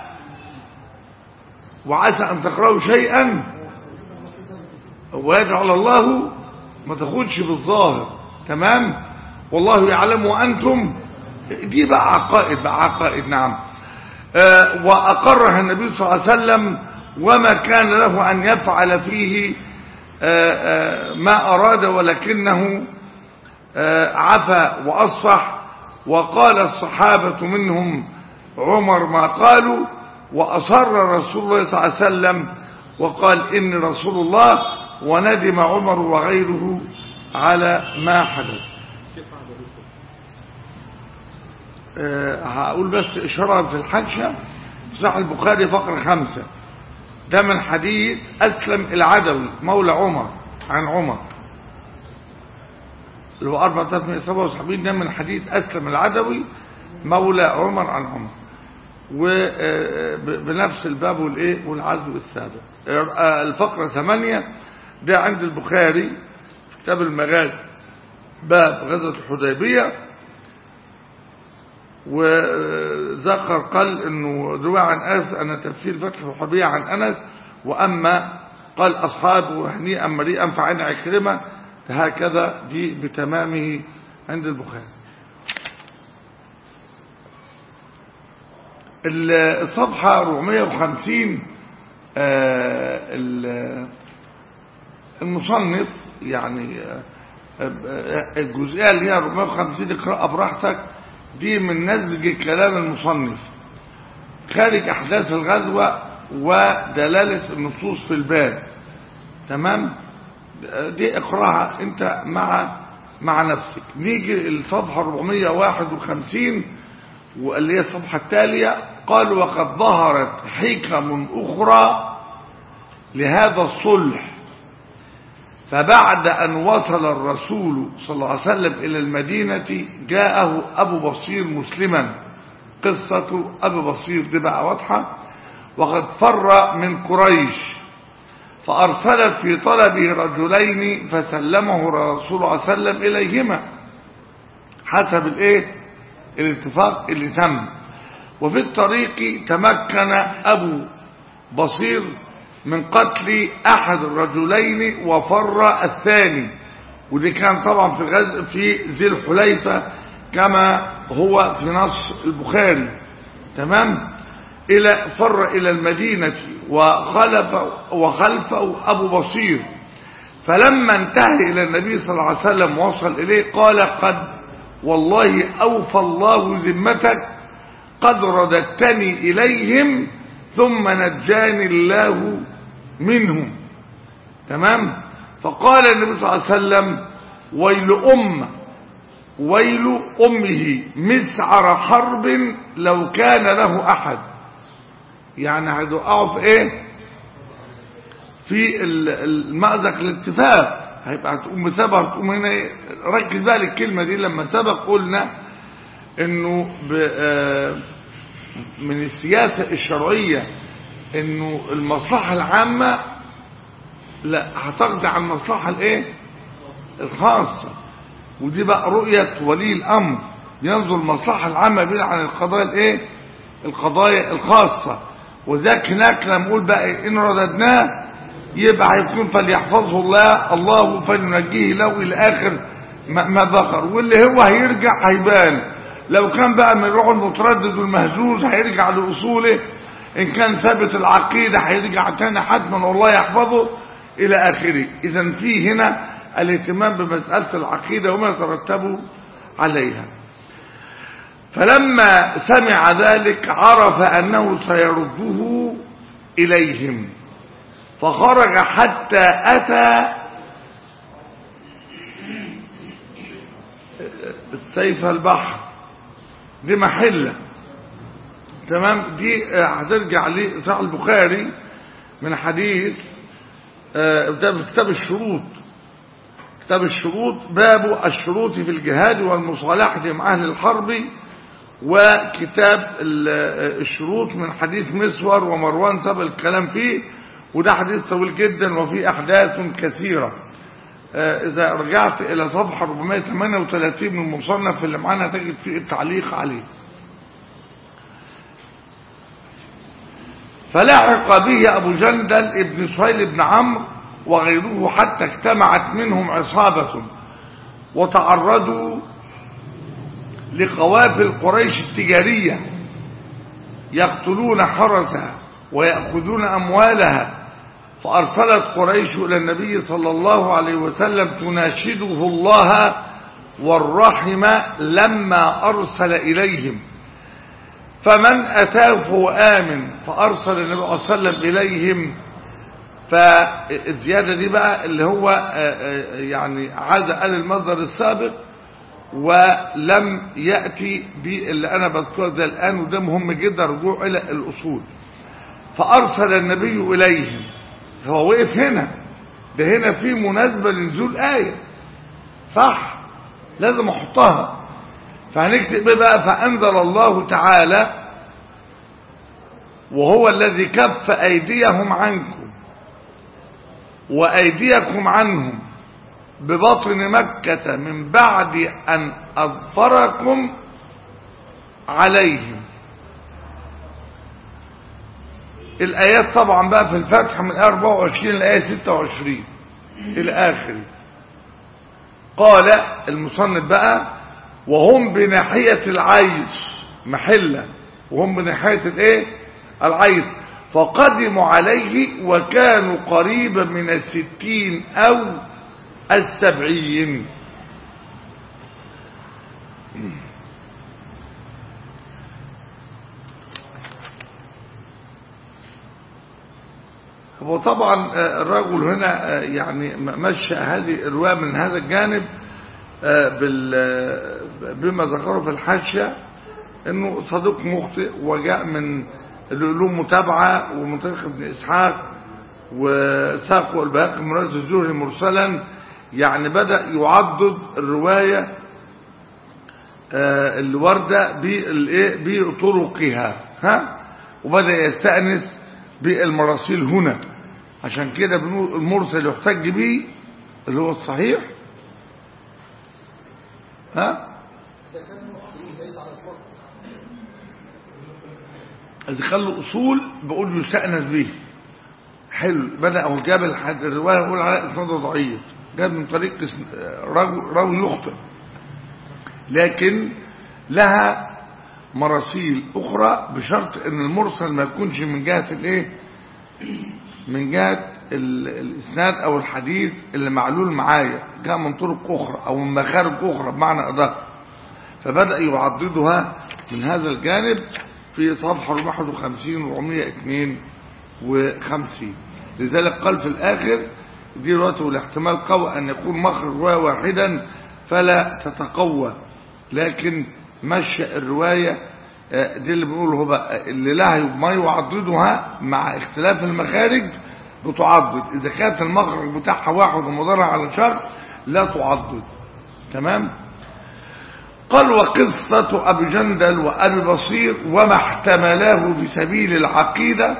وعسى أن تقرأوا شيئا ويجعل الله ما تاخدش بالظاهر تمام والله يعلم وانتم دي بقى عقائد بقى عقائد نعم آه واقرها النبي صلى الله عليه وسلم وما كان له ان يفعل فيه آه آه ما اراد ولكنه آه عفى واصفح وقال الصحابه منهم عمر ما قالوا واصر رسول الله صلى الله عليه وسلم وقال اني رسول الله وندم عمر وغيره على ما حدث أه هقول بس إشارة في الحاشية في صحيح البخاري فقرة خمسة ده من حديث أسلم العدوي مولى عمر عن عمر اللي هو 4377 ده من حديث أسلم العدوي مولى عمر عن عمر وبنفس الباب والايه والعزو السابق آه، الفقرة ثمانية ده عند البخاري في كتاب المغازي باب غزوة الحديبية وذكر قال انه روى عن انس ان تفسير فتح الحديبية عن انس واما قال أصحابه هنيئا مريئا فعن عكرمة هكذا دي بتمامه عند البخاري الصفحة 450 آه، ال- المصنف يعني آه، آه، الجزئية اللي هي 450 اقرأها براحتك دي من نسج كلام المصنف خارج أحداث الغزوة ودلالة النصوص في الباب تمام دي اقراها انت مع مع نفسك نيجي الصفحة 451 واللي هي الصفحة التالية قال وقد ظهرت حكم أخرى لهذا الصلح فبعد أن وصل الرسول صلى الله عليه وسلم إلى المدينة جاءه أبو بصير مسلما قصة أبو بصير دي بقى واضحة وقد فر من قريش فأرسلت في طلبه رجلين فسلمه الرسول صلى الله عليه وسلم إليهما حسب الايه الاتفاق اللي تم وفي الطريق تمكن أبو بصير من قتل أحد الرجلين وفر الثاني ودي كان طبعا في غز في ذي الحليفة كما هو في نص البخاري تمام إلى فر إلى المدينة وخلف وخلفه أبو بصير فلما انتهى إلى النبي صلى الله عليه وسلم وصل إليه قال قد والله أوفى الله ذمتك قد رددتني إليهم ثم نجاني الله منهم تمام فقال النبي صلى الله عليه وسلم ويل أمة ويل أمه مسعر حرب لو كان له أحد يعني هيدقعوا في ايه في ال- المأزق الاتفاق هيبقى هتقوم بسبب هتقوم هنا إيه؟ ركز بقى للكلمة دي لما سبق قلنا انه ب- آه، من السياسة الشرعية انه المصلحة العامة لا هتقضي على المصلحة الايه الخاصة ودي بقى رؤية ولي الامر ينظر المصلحة العامة بعيد عن القضايا الايه القضايا الخاصة وذاك هناك لما نقول بقى إيه؟ ان رددناه يبقى هيكون فليحفظه الله الله فلينجيه له الى اخر ما ما ذكر واللي هو هيرجع هيبان لو كان بقى من روح المتردد والمهزوز هيرجع لاصوله ان كان ثابت العقيده هيرجع تاني حتما والله يحفظه الى اخره اذا في هنا الاهتمام بمساله العقيده وما يترتب عليها فلما سمع ذلك عرف أنه سيرده إليهم فخرج حتى أتى سيف البحر دي محلة تمام دي آه، هترجع لي صحيح البخاري من حديث آه، ده في كتاب الشروط كتاب الشروط باب الشروط في الجهاد والمصالحة مع أهل الحرب وكتاب ال- الشروط من حديث مسور ومروان سبق الكلام فيه وده حديث طويل جدا وفيه أحداث كثيرة آه، إذا رجعت إلى صفحة 438 من المصنف اللي معانا تجد فيه التعليق عليه فلحق به أبو جندل ابن سهيل بن عمرو وغيره حتى اجتمعت منهم عصابة وتعرضوا لقوافل قريش التجارية يقتلون حرسها ويأخذون أموالها فأرسلت قريش إلى النبي صلى الله عليه وسلم تناشده الله والرحم لما أرسل إليهم فمن أتاه فهو آمن فأرسل النبي صلى الله عليه وسلم إليهم فالزيادة دي بقى اللي هو آه، آه، يعني عاد قال المصدر السابق ولم يأتي باللي أنا بذكره ده الآن وده مهم جدا رجوع إلى الأصول فأرسل النبي إليهم هو وقف هنا ده هنا في مناسبة لنزول آية صح لازم أحطها فهنكتب إيه بقى فأنزل الله تعالى وهو الذي كف أيديهم عنكم وأيديكم عنهم ببطن مكة من بعد أن أظفركم عليهم الآيات طبعا بقى في الفتح من الآية 24 للآية 26 إلى آخر قال المصنف بقى وهم بناحية العيش محلة وهم بناحية الايه العيش فقدموا عليه وكانوا قريبا من الستين او السبعين هو طبعا آه، الرجل هنا آه، يعني م- مشى هذه الرواية من هذا الجانب آه، بال- آه، بما ذكره في الحاشية انه صديق مخطئ وجاء من اللي له متابعة ومنطقة ابن اسحاق وساقه الباقي من رأس الزهري مرسلا يعني بدأ يعضد الرواية آه، الوردة بالإيه؟ بطرقها ها وبدأ يستأنس بالمراسيل هنا عشان كده بنقول المرسل يحتج به اللي هو الصحيح ها إذا خلوا أصول بقول يستأنس به حلو بدأ هو جاب الحد الرواية نقول على إسناده ضعيف جاب من طريق اسم- راوي راوي يخطئ لكن لها مراسيل أخرى بشرط أن المرسل ما يكونش من جهة الإيه من جهة ال- الإسناد أو الحديث اللي معلول معايا جاء من طرق أخرى أو من مخارج أخرى بمعنى أدق فبدأ يعضدها من هذا الجانب في صفحة 51 452 لذلك قال في الآخر دي روايته الاحتمال قوي أن يكون مخرج رواية واحدا فلا تتقوى لكن مشى الرواية آه، دي اللي بنقوله هو بقى اللي لها ما يعضدها مع اختلاف المخارج بتعضد إذا كانت المخرج بتاعها واحد ومضرع على شخص لا تعضد تمام قال وقصة أبي جندل وأبي بصير وما احتملاه في سبيل العقيدة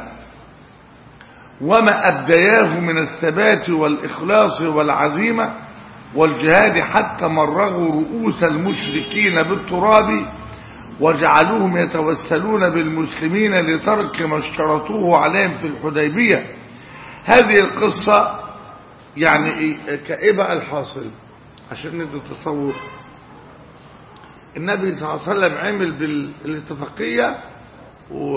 وما أبدياه من الثبات والإخلاص والعزيمة والجهاد حتى مرغوا رؤوس المشركين بالتراب وجعلوهم يتوسلون بالمسلمين لترك ما اشترطوه عليهم في الحديبية هذه القصة يعني إيه؟ كإبا الحاصل عشان ندي تصور النبي صلى الله عليه وسلم عمل بالاتفاقية و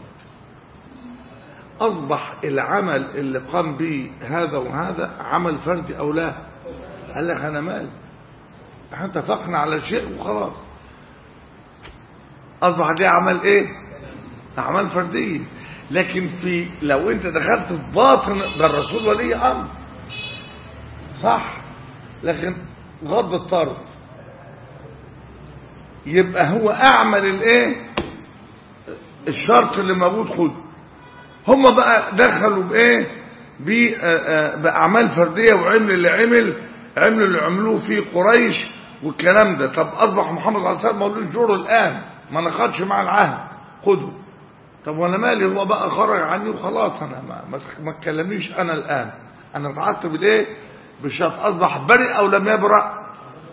أصبح العمل اللي قام به هذا وهذا عمل فردي أو لا قال لك أنا مال احنا اتفقنا على شيء وخلاص أصبح دي عمل إيه أعمال فردية لكن في لو أنت دخلت في باطن ده الرسول ولي أمر صح لكن غض الطرف يبقى هو أعمل الإيه الشرط اللي موجود خد هم بقى دخلوا بايه ب- آه، آه، باعمال فرديه وعمل اللي عمل عملوا اللي عملوه في قريش والكلام ده طب اصبح محمد صلى الله عليه وسلم مولود جوره الان ما نخدش مع العهد خده طب وانا مالي هو بقى خرج عني وخلاص انا ما ما ما تكلمنيش انا الان انا اتعدت بالايه بالشرط اصبح برئ او لم يبرأ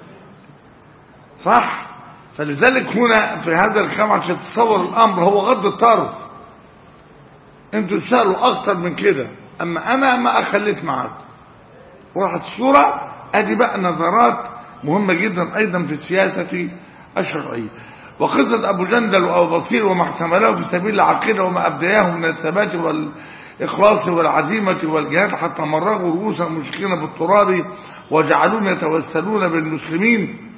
صح فلذلك هنا في هذا الكلام عشان تتصور الامر هو غض الطرف انتوا تسألوا اكتر من كده اما انا ما اخليت معاكم وراحت الصورة ادي بقى نظرات مهمة جدا ايضا في السياسة الشرعية وقصة ابو جندل وابو بصير وما احتمله في سبيل العقيدة وما ابدياه من الثبات والاخلاص والعزيمة والجهاد حتى مرغوا رؤوس المشركين بالتراب وجعلوهم يتوسلون بالمسلمين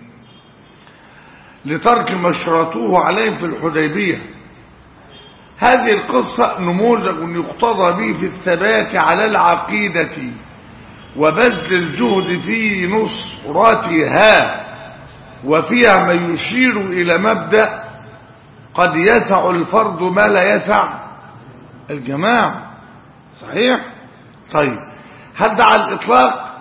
لترك ما اشترطوه عليهم في الحديبيه هذه القصة نموذج يقتضى به في الثبات على العقيدة وبذل الجهد في نصرتها وفيها ما يشير إلى مبدأ قد يسع الفرد ما لا يسع الجماعة صحيح؟ طيب هل ده على الإطلاق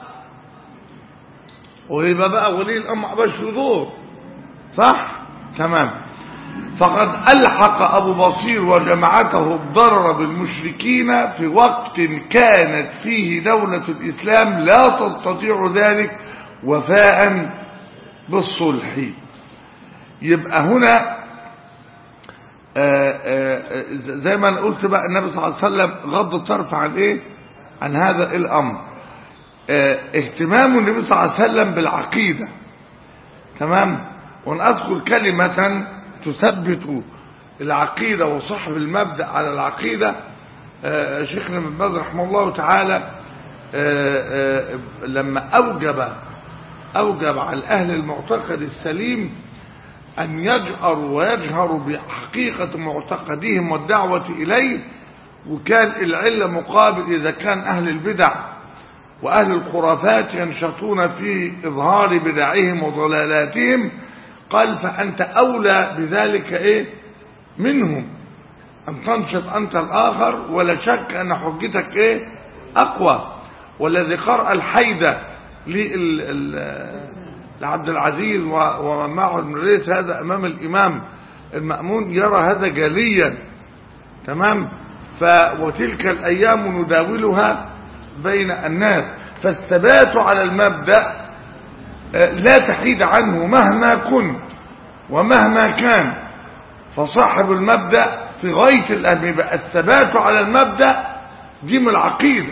ويبقى بقى ولي الأمر باش في دور صح؟ تمام فقد ألحق أبو بصير وجماعته الضرر بالمشركين في وقت كانت فيه دولة الإسلام لا تستطيع ذلك وفاء بالصلح يبقى هنا آه، آه، زي ما انا قلت بقى النبي صلى الله عليه وسلم غض الطرف عن ايه عن هذا الامر آه، اهتمام النبي صلى الله عليه وسلم بالعقيدة تمام ونذكر كلمة تثبت العقيدة وصاحب المبدأ على العقيدة آه، شيخنا ابن باز رحمه الله تعالى آه، آه، لما أوجب أوجب على أهل المعتقد السليم أن يجأروا ويجهروا بحقيقة معتقدهم والدعوة إليه وكان العلة مقابل إذا كان أهل البدع وأهل الخرافات ينشطون في إظهار بدعهم وضلالاتهم قال فأنت أولى بذلك إيه منهم أن تنشط أنت الآخر ولا شك أن حجتك إيه أقوى والذي قرأ الحيدة لل- ال- لعبد العزيز و- ومن معه ابن ريس هذا أمام الإمام المأمون يرى هذا جليا تمام ف وتلك الأيام نداولها بين الناس فالثبات على المبدأ آه، لا تحيد عنه مهما كنت ومهما كان فصاحب المبدأ في غاية الأهمية بقى الثبات على المبدأ دي من العقيدة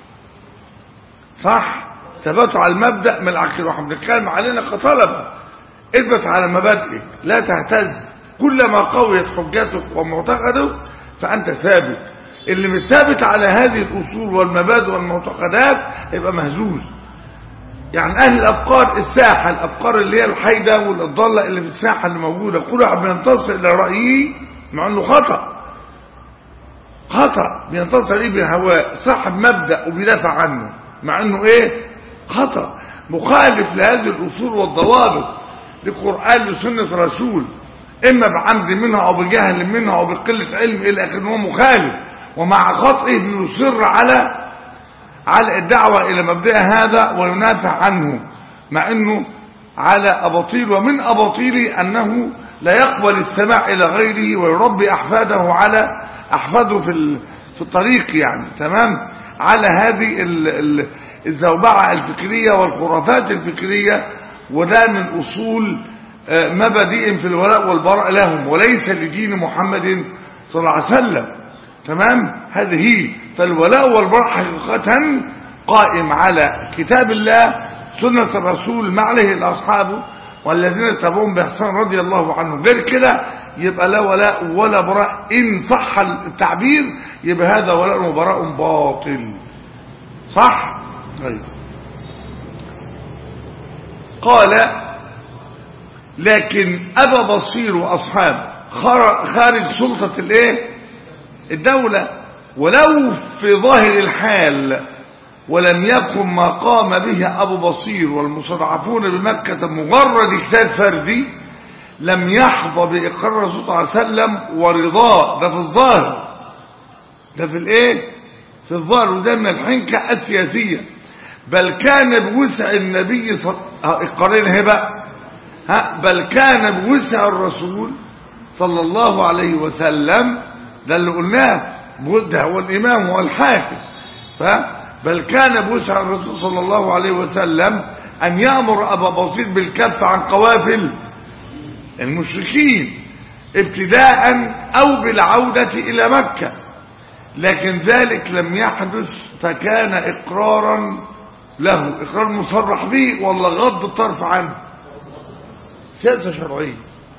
صح ثبات على المبدأ من العقيدة واحنا بنتكلم علينا كطلبة اثبت على مبادئك لا تهتز كلما قويت حجتك ومعتقدك فأنت ثابت اللي مش ثابت على هذه الأصول والمبادئ والمعتقدات يبقى مهزوز يعني أهل الأفكار الساحة الأفكار اللي هي الحيدة والضالة اللي في الساحة اللي موجودة كل واحد بينتصر إلى رأيه مع أنه خطأ خطأ بينتصر إيه بهواه صاحب مبدأ وبيدافع عنه مع أنه إيه خطأ مخالف لهذه الأصول والضوابط لقرآن لسنة رسول إما بعمد منها أو بجهل منها أو بقلة علم إلى آخره هو مخالف ومع خطئه بيصر على على الدعوة إلى مبدأ هذا وينافع عنه مع أنه على أباطيل ومن أباطيله أنه لا يقبل السماع إلى غيره ويربي أحفاده على أحفاده في ال- في الطريق يعني تمام على هذه ال- ال- الزوبعة الفكرية والخرافات الفكرية وده من أصول آه، مبادئ في الولاء والبراء لهم وليس لدين محمد صلى الله عليه وسلم تمام هذه هي فالولاء والبراء حقيقة قائم على كتاب الله سنة الرسول ما عليه الأصحاب والذين تبعون بإحسان رضي الله عنهم غير كده يبقى لا ولاء ولا براء إن صح التعبير يبقى هذا ولاء وبراء باطل صح طيب قال لكن أبا بصير وأصحابه خر- خارج سلطة الايه الدولة ولو في ظاهر الحال ولم يكن ما قام به أبو بصير والمستضعفون بمكة مجرد اجتهاد فردي لم يحظى بإقرار الرسول صلى الله عليه وسلم ورضاه ده في الظاهر ده في الايه في الظاهر وده من الحنكة السياسية بل كان بوسع النبي صلى القرين هبة ها بل كان بوسع الرسول صلى الله عليه وسلم ده اللي قلناه ده هو الإمام والحاكم ف بل كان بوسع الرسول صلى الله عليه وسلم أن يأمر أبا بصير بالكف عن قوافل المشركين ابتداء أو بالعودة إلى مكة لكن ذلك لم يحدث فكان إقرارا له إقرار مصرح به ولا غض الطرف عنه سياسة شرعية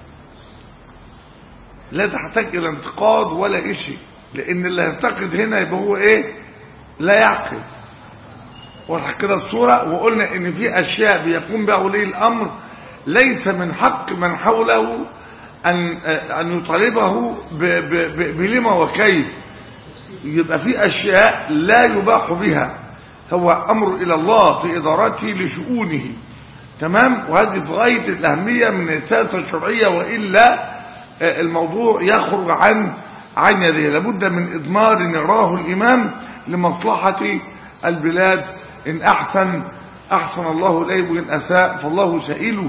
لا تحتاج إلى انتقاد ولا إشي لأن اللي هينتقد هنا يبقى هو إيه لا يعقل واضح كده الصورة وقلنا إن في أشياء بيقوم بها ولي الأمر ليس من حق من حوله أن أن يطالبه ب- ب- ب- بلما وكيف يبقى في أشياء لا يباح بها هو أمر إلى الله في إدارته لشؤونه تمام وهذه في غاية الأهمية من السياسة الشرعية وإلا آه، الموضوع يخرج عن عن يديه لابد من إضمار يراه الإمام لمصلحة البلاد إن أحسن أحسن الله إليه وإن أساء فالله سائله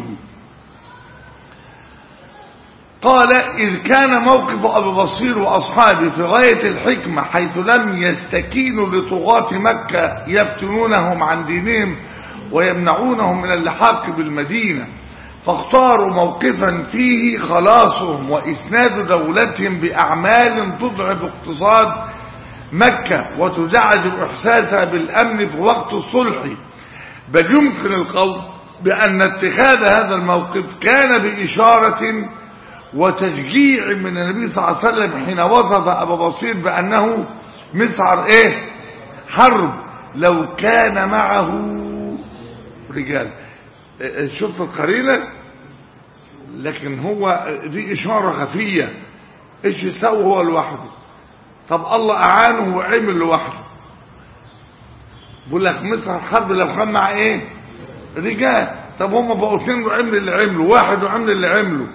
قال إذ كان موقف أبي بصير وأصحابه في غاية الحكمة حيث لم يستكينوا لطغاة مكة يفتنونهم عن دينهم ويمنعونهم من اللحاق بالمدينة فاختاروا موقفا فيه خلاصهم وإسناد دولتهم بأعمال تضعف اقتصاد مكة وتزعزع إحساسها بالأمن في وقت الصلح بل يمكن القول بأن اتخاذ هذا الموقف كان بإشارة وتشجيع من النبي صلى الله عليه وسلم حين وصف أبا بصير بأنه مسعر إيه حرب لو كان معه رجال شفت القرينة لكن هو دي إشارة خفية إيش يسوي هو لوحده طب الله أعانه وعمل لوحده بقول لك مصر الحرب لو كان مع إيه رجال طب هم بقوا اثنين وعمل اللي عمله واحد وعمل اللي عمله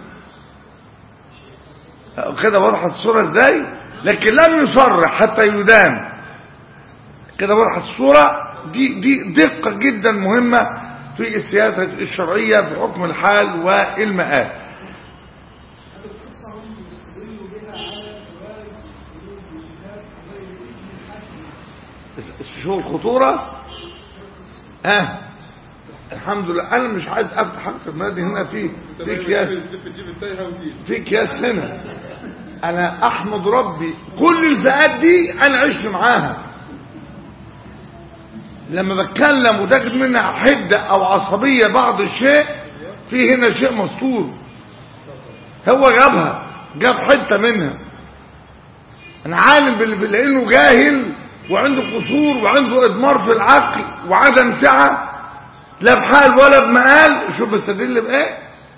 كده وضحت الصورة ازاي لكن لم يصرح حتى يدان كده وضحت الصورة دي دي دقة جدا مهمة في السياسة الشرعية في حكم الحال والمآل هذه القصة هم يستدلوا بها على جواز خروج الجهاد غير إذن الحاكم شو الخطورة اه الحمد لله انا مش عايز افتح اكتر ما دي هنا في في اكياس تجيب التايهة وتجيب في اكياس هنا انا احمد ربي كل الفئات دي انا عشت معاها لما بتكلم وتجد منها حدة او عصبية بعض الشيء في هنا شيء مستور هو جابها جاب حتة منها انا عالم بال- لانه جاهل وعنده قصور وعنده ادمار في العقل وعدم سعة لا بحال ولا بمقال شوف بستدل بايه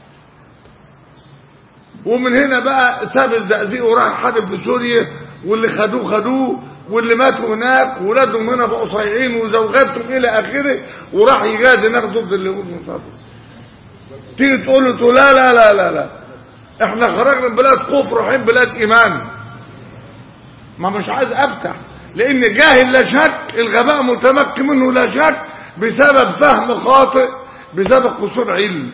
ومن هنا بقى ساب الزقازيق وراح حارب في سوريا واللي خدوه خدوه واللي ماتوا هناك وولادهم هنا بقوا صايعين وزوجاتهم الى اخره وراح يجاهد هناك ضد اليهود من فضله تيجي تقول له تقول لا لا لا لا لا احنا خرجنا من بلاد كفر رايحين بلاد ايمان ما مش عايز افتح لان جاهل لا شك الغباء متمكن منه لا شك بسبب فهم خاطئ بسبب قصور علم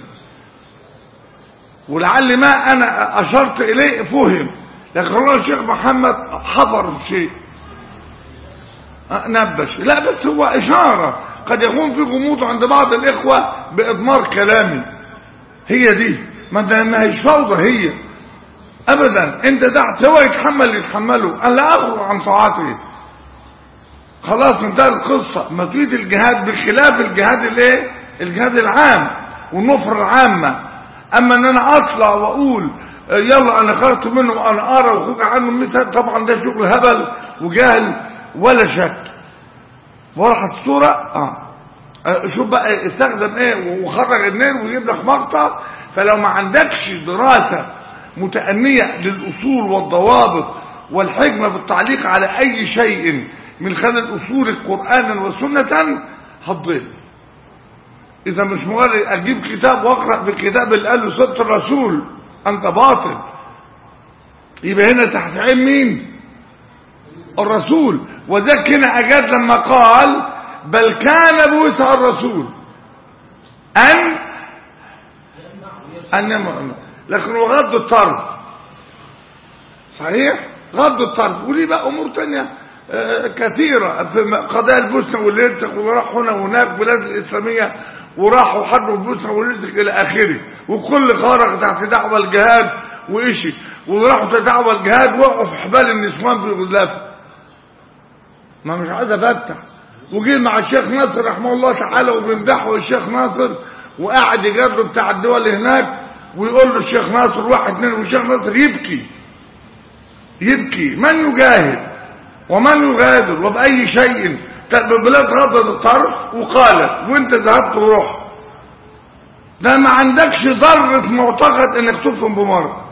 ولعل ما انا اشرت اليه فهم لكن هو الشيخ محمد حفر شيء أه، نبش لا بس هو اشاره قد يكون في غموض عند بعض الاخوه باضمار كلامي هي دي ما ده ما هيش فوضى هي ابدا انت دعت هو يتحمل اللي يتحمله انا لا اخرج عن طاعته خلاص انتهت القصه ما تريد الجهاد بخلاف الجهاد الايه الجهاد العام والنفر العامه اما ان انا اطلع واقول آه، يلا انا خرجت منه وانا ارى وخوج عنه مثل طبعا ده شغل هبل وجهل ولا شك وراحت الصوره اه آه، شوف بقى استخدم ايه وخرج اثنين ويجيب لك مقطع فلو ما عندكش دراسه متأنية للأصول والضوابط والحكمة بالتعليق على أي شيء من خلال أصول قرآنا وسنة هتضل إذا مش مجرد أجيب كتاب وأقرأ في الكتاب اللي قاله سنة الرسول أنت باطل يبقى هنا تحت عين مين الرسول وذاك هنا أجاد لما قال بل كان بوسع الرسول أن أن يمنع لكن هو غض الطرف صحيح غض الطرف وليه بقى أمور تانية آه، كثيرة في قضايا البوسنة والهرسك وراح هنا وهناك بلاد الإسلامية وراحوا حربوا البوسنة والهرسك إلى آخره وكل خارج تحت دعوة الجهاد وإشي وراحوا تدعوى الجهاد وقعوا في حبال النسوان في الغلافة ما مش عايز افتح وجي مع الشيخ ناصر رحمه الله تعالى وبيمدحه الشيخ ناصر وقاعد يجرب بتاع الدول هناك ويقول له الشيخ ناصر واحد اثنين والشيخ ناصر يبكي يبكي من يجاهد ومن يغادر وبأي شيء بلاد غضت الطرف وقالت وانت ذهبت ورحت ده ما عندكش ذرة معتقد انك تفهم بمرض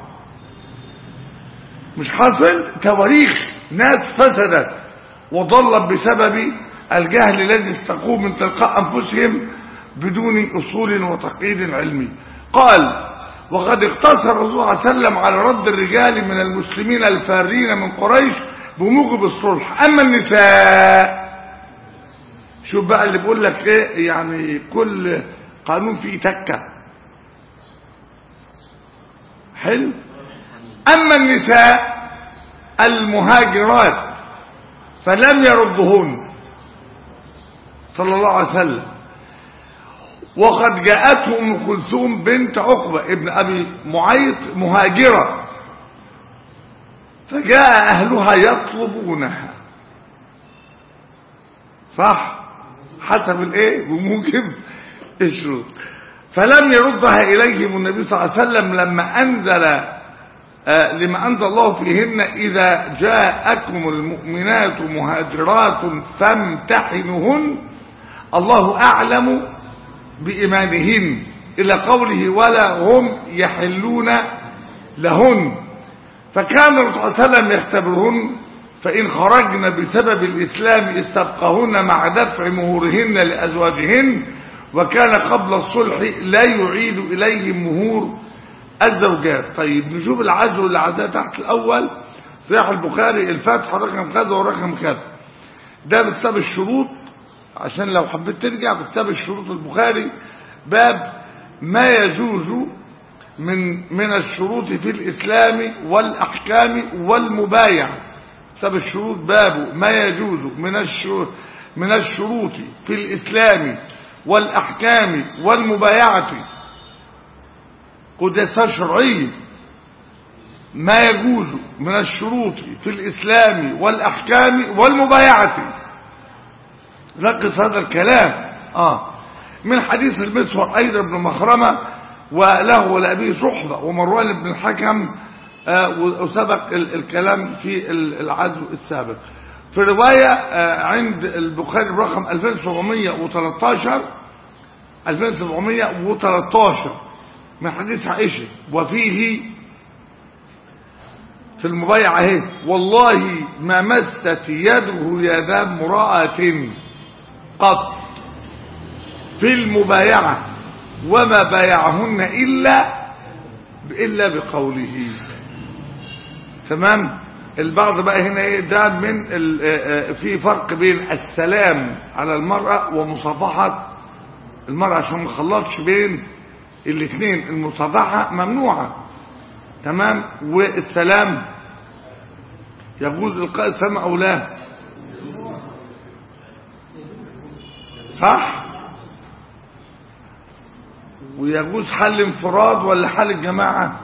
مش حاصل تواريخ ناس فسدت وضلت بسبب الجهل الذي استقوم من تلقاء أنفسهم بدون أصول وتقييد علمي قال وقد اقتصر الرسول صلى الله عليه وسلم على رد الرجال من المسلمين الفارين من قريش بموجب الصلح أما النساء شوف بقى اللي بيقول لك ايه يعني كل قانون فيه تكة حلو أما النساء المهاجرات فلم يردهن صلى الله عليه وسلم وقد جاءته ام كلثوم بنت عقبة ابن ابي معيط مهاجرة فجاء اهلها يطلبونها صح حسب الايه بموجب الشروط فلم يردها اليهم النبي صلى الله عليه وسلم لما انزل آه، لما انزل الله فيهن اذا جاءكم المؤمنات مهاجرات فامتحنهن الله اعلم بإيمانهن إلى قوله ولا هم يحلون لهن فكان الرسول صلى الله عليه وسلم يختبرهن فإن خرجن بسبب الإسلام استبقهن مع دفع مهورهن لأزواجهن وكان قبل الصلح لا يعيد إليهم مهور الزوجات طيب نشوف العزو اللي عزاه تحت الأول صحيح البخاري الفاتحة رقم كذا ورقم كذا ده بكتاب الشروط عشان لو حبيت ترجع في كتاب الشروط البخاري باب ما يجوز من من الشروط في الإسلام والأحكام والمبايع كتاب الشروط باب ما يجوز من الشروط من الشروط في الإسلام والأحكام والمبايعة قدسة شرعية ما يجوز من الشروط في الإسلام والأحكام والمبايعة ركز هذا الكلام آه من حديث المسور أيضا بن مخرمة وله ولأبيه صحبة ومروان بن الحكم آه وسبق ال- الكلام في ال- العزو السابق في رواية آه عند البخاري برقم 2713 2713 من حديث عائشة وفيه في المبايعة اهي والله ما مست يده يد امرأة قط في المبايعة وما بايعهن إلا إلا بقوله تمام البعض بقى هنا ايه ده من ال- آه، آه، في فرق بين السلام على المرأة ومصافحة المرأة عشان ما نخلطش بين الاثنين المصافحة ممنوعة تمام والسلام يجوز إلقاء السلام أو لا صح ويجوز حل انفراد ولا حل الجماعة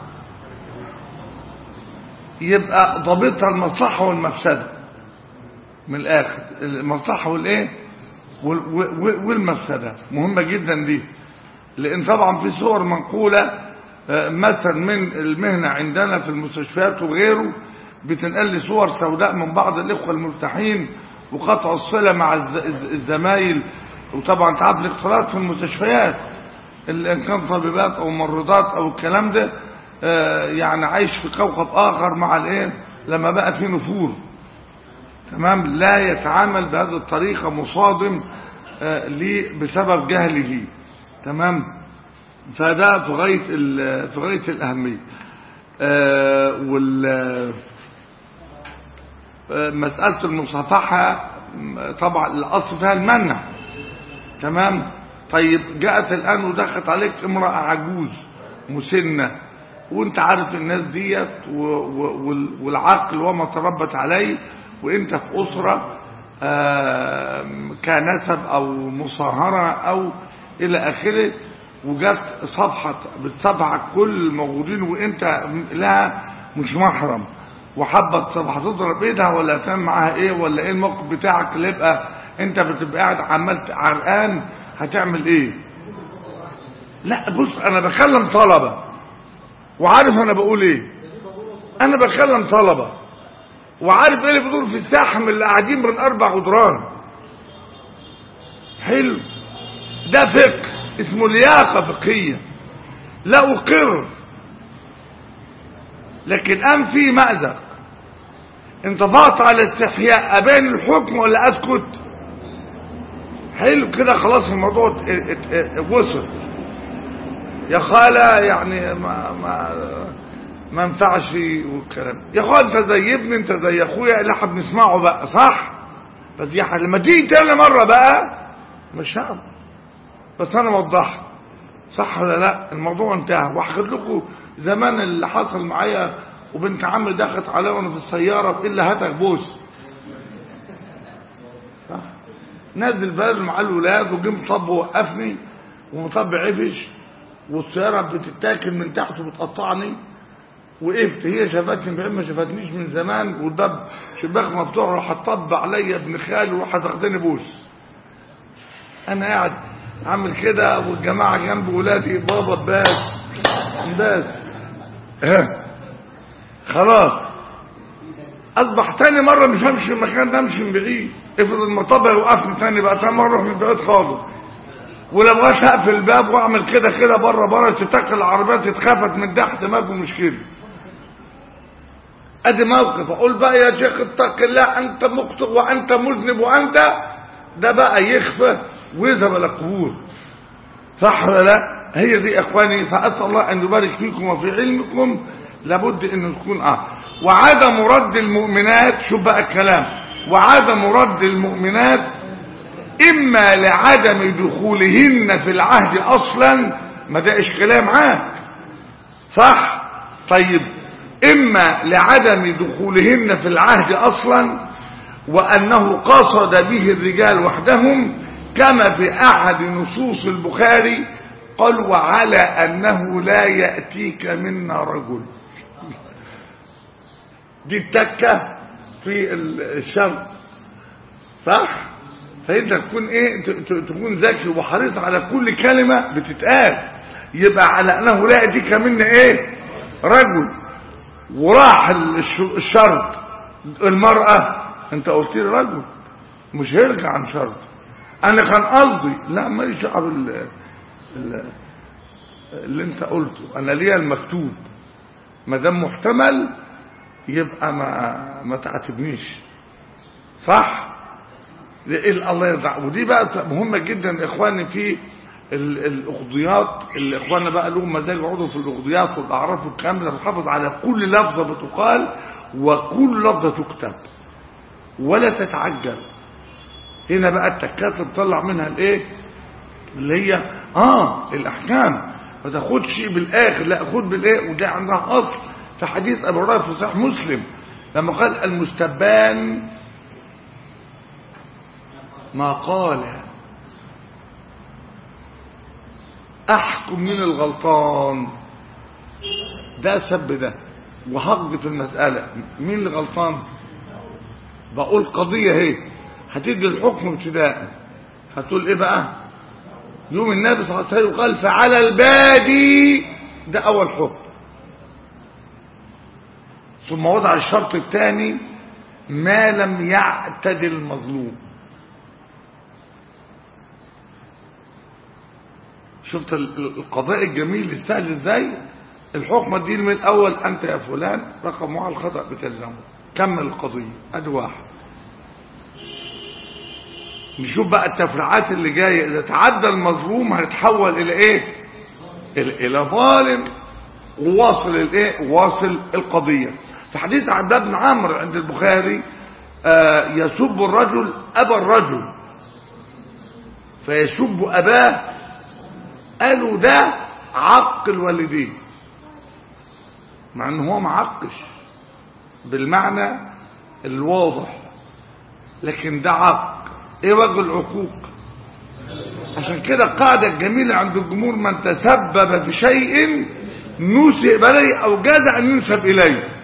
يبقى ضابطها المصلحة والمفسدة من الآخر المصلحة والإيه وال- وال- والمفسدة مهمة جدا دي لأن طبعا في صور منقولة آه، مثلا من المهنة عندنا في المستشفيات وغيره بتنقل لي صور سوداء من بعض الإخوة المرتاحين وقطع الصلة مع الز- الز- الزمايل وطبعا تعب الاختلاط في المستشفيات اللي إن كان طبيبات أو ممرضات أو الكلام ده آه، يعني عايش في كوكب آخر مع الإيه لما بقى فيه نفور تمام لا يتعامل بهذه الطريقة مصادم آه، ليه بسبب جهله تمام فده في غاية ال- في غاية الأهمية آه، وال آه، مسألة المصافحة م- طبعا الأصل فيها المنع تمام طيب جاءت الآن ودخلت عليك امرأة عجوز مسنة وانت عارف الناس ديت و- و- وال- والعقل وما تربت عليه وانت في أسرة آم، كنسب أو مصاهرة أو إلى آخره وجت صفحة بتصفحك كل الموجودين وانت لها مش محرم وحابة تصفحة تضرب ايدها ولا تعمل معاها ايه ولا ايه الموقف بتاعك اللي يبقى انت بتبقى قاعد عمال عرقان هتعمل ايه لا بص انا بكلم طلبة وعارف انا بقول ايه انا بكلم طلبة وعارف ايه اللي بيدور في الساحة من اللي قاعدين بين اربع جدران حلو ده فقه اسمه لياقة فقهية لا اقر لكن ام في مأزق انتفضت على الاستحياء ابين الحكم ولا اسكت حلو كده خلاص الموضوع ات- ات- ات- وصل يا خالة يعني ما ما ما ينفعش والكلام يا خالة انت زي ابني انت زي اخويا اللي احنا بنسمعه بقى صح بس يا حال لما تيجي تاني مرة بقى مش هعمل بس انا موضحها صح ولا لا الموضوع انتهى وهاخد لكم زمان اللي حصل معايا وبنت عمي دخلت عليا وانا في السياره الا هاتك بوس صح نازل بال مع الولاد وجيم طب وقفني ومطب عفش والسيارة بتتاكل من تحت وبتقطعني وقفت هي شافتني بعيد ما شافتنيش من زمان والباب شباك مفتوح راح تطب عليا ابن خالي وراح تاخدني بوس انا قاعد عامل كده والجماعه جنب ولادي بابا باس باس ها خلاص اصبح تاني مره مش همشي المكان ده امشي من بعيد افرض المطب يوقفني تاني بقى تاني مره اروح من بعيد خالص ولما بغاش اقفل الباب واعمل كده كده بره بره تتاكل العربيات تتخفت من تحت ما في مشكله ادي موقف اقول بقى يا شيخ اتق الله انت مخطئ وانت مذنب وانت ده بقى يخفى ويذهب الى القبور صح ولا لا هي دي اخواني فاسال الله ان يبارك فيكم وفي علمكم لابد ان تكون اه وعدم رد المؤمنات شوف بقى الكلام وعدم رد المؤمنات اما لعدم دخولهن في العهد اصلا ما ده اشكاليه معاك صح طيب اما لعدم دخولهن في العهد اصلا وانه قصد به الرجال وحدهم كما في احد نصوص البخاري قال وعلى انه لا ياتيك منا رجل دي التكه في الشرط صح فانت تكون ايه ت- ت- تكون ذكي وحريص على كل كلمه بتتقال يبقى على انه لا ياتيك منا ايه رجل وراح الش- الشرط المرأة انت قلت لي رجل مش هيرجع عن شرط انا كان قصدي لا ماليش دعوه بال ال- اللي انت قلته انا ليا المكتوب ما دام محتمل يبقى ما ما تعاتبنيش صح ده إيه الله يرضى ودي بقى مهمه جدا يا اخواني في ال- الاغضيات اللي اخواننا بقى لهم مزاج يقعدوا في الاغضيات والاعراف والكلام ده بتحافظ على كل لفظه بتقال وكل لفظه تكتب ولا تتعجل هنا بقى التكات بتطلع منها الايه اللي هي اه الاحكام ما تاخدش بالاخر لا خد بالايه وده عندها اصل في حديث ابو هريره في صحيح مسلم لما قال المستبان ما قال احكم من الغلطان ده سب ده وهقضي في المسألة مين اللي غلطان بقول قضية اهي هتدي الحكم ابتداء هتقول ايه بقى يوم النبي صلى الله عليه وسلم قال فعلى البادي ده اول حكم ثم وضع الشرط الثاني ما لم يعتدل المظلوم شفت ال- ال- القضاء الجميل السهل ازاي الحكم دي من الاول انت يا فلان رقم واحد الخطا بتلزمه كمل القضيه ادي واحد نشوف بقى التفريعات اللي جايه اذا تعدى المظلوم هيتحول الى ايه الى إلى ظالم وواصل الايه واصل القضيه في حديث عبد بن عمرو عند البخاري آه يسب الرجل ابا الرجل فيسب اباه قالوا ده عق الوالدين مع ان هو معقش بالمعنى الواضح لكن ده عق ايه وجه العقوق عشان كده القاعدة الجميلة عند الجمهور من تسبب في شيء نسب إليه أو جاز أن ينسب إليه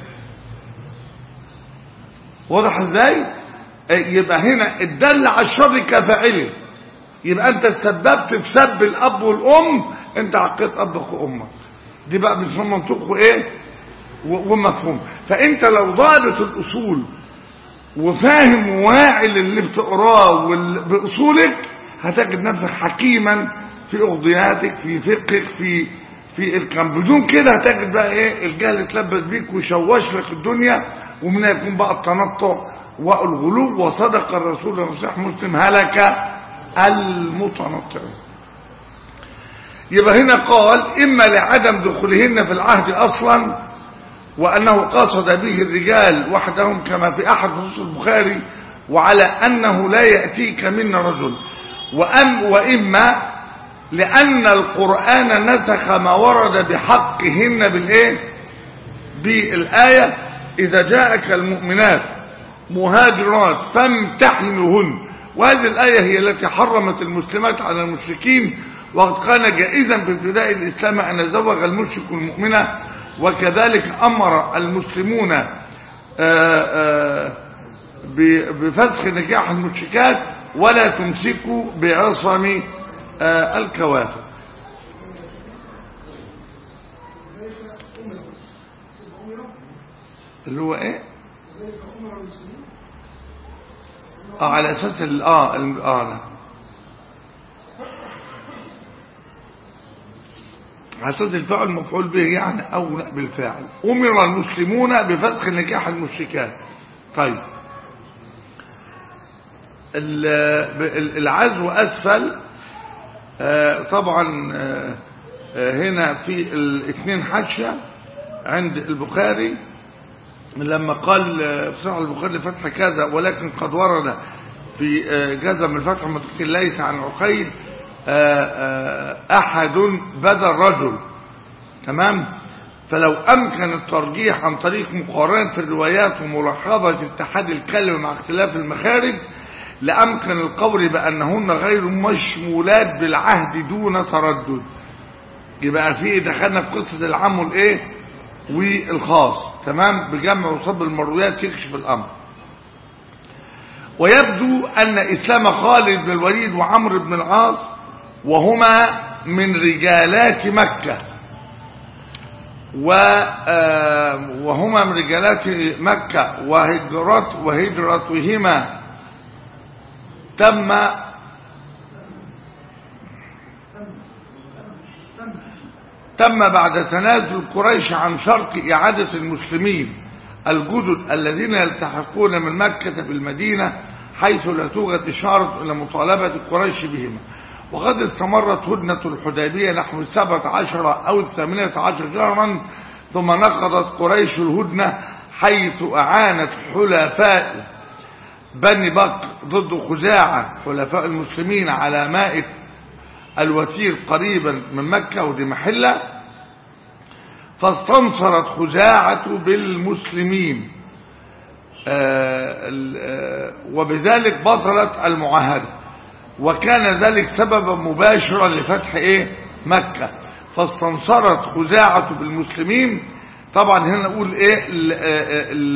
واضح ازاي إيه، يبقى هنا الدل على الشر كفاعله يبقى انت تسببت في سب الاب والام انت عقيت ابك وامك دي بقى بنسمى منطقه ايه و- ومفهوم فانت لو ضابط الاصول وفاهم وواعي للي بتقراه وال- باصولك هتجد نفسك حكيما في اغضياتك في فقهك في في الكلام بدون كده هتجد بقى ايه الجهل اتلبس بيك ويشوش لك الدنيا ومنها يكون بقى التنطع والغلو وصدق الرسول في صحيح مسلم هلك المتنطع يبقى هنا قال اما لعدم دخولهن في العهد اصلا وأنه قصد به الرجال وحدهم كما في أحد نصوص البخاري وعلى أنه لا يأتيك منا رجل وأم وإما لأن القرآن نسخ ما ورد بحقهن بالإيه بالآية إذا جاءك المؤمنات مهاجرات فامتحنوهن وهذه الآية هي التي حرمت المسلمات على المشركين وقد كان جائزا في ابتداء الإسلام أن يزوج المشرك المؤمنة وكذلك أمر المسلمون آه، آه، ب- بفتح نكاح المشركات ولا تمسكوا بعصم آه، الكوافر ذلك أمر أمر اللي هو ايه ذلك أمر المسلمين اه على اساس ال- اه ال- اه لا على اساس الفعل مفعول به يعني او لا بالفاعل امر المسلمون بفتح نكاح المشركات طيب ال- ال- العزو اسفل آه، طبعا آه، آه، هنا في الاثنين حاشيه عند البخاري لما قال آه، في صحيح البخاري فتح كذا ولكن قد ورد في آه، جزم الفتح متكل ليس عن عقيل آه، آه، أحد بدل رجل تمام فلو أمكن الترجيح عن طريق مقارنة الروايات وملاحظة اتحاد الكلمة مع اختلاف المخارج لأمكن القول بأنهن غير مشمولات بالعهد دون تردد يبقى في دخلنا في قصة العام والايه والخاص تمام بجمع وصب المرويات يكشف الامر ويبدو ان اسلام خالد بن الوليد وعمرو بن العاص وهما من رجالات مكة و آه، وهما من رجالات مكة وهجرت وهجرتهما تم تم بعد تنازل قريش عن شرط إعادة المسلمين الجدد الذين يلتحقون من مكة بالمدينة حيث لا توجد إشارة إلى مطالبة قريش بهما وقد استمرت هدنة الحديبية نحو السبعة عشر أو الثامنة عشر شهرا ثم نقضت قريش الهدنة حيث أعانت حلفاء بني بكر ضد خزاعة حلفاء المسلمين على ماء الوتير قريبا من مكة ودي محلة فاستنصرت خزاعة بالمسلمين آه، ال- آه، وبذلك بطلت المعاهدة وكان ذلك سببا مباشرا لفتح ايه مكة فاستنصرت خزاعة بالمسلمين طبعا هنا نقول ايه ال ال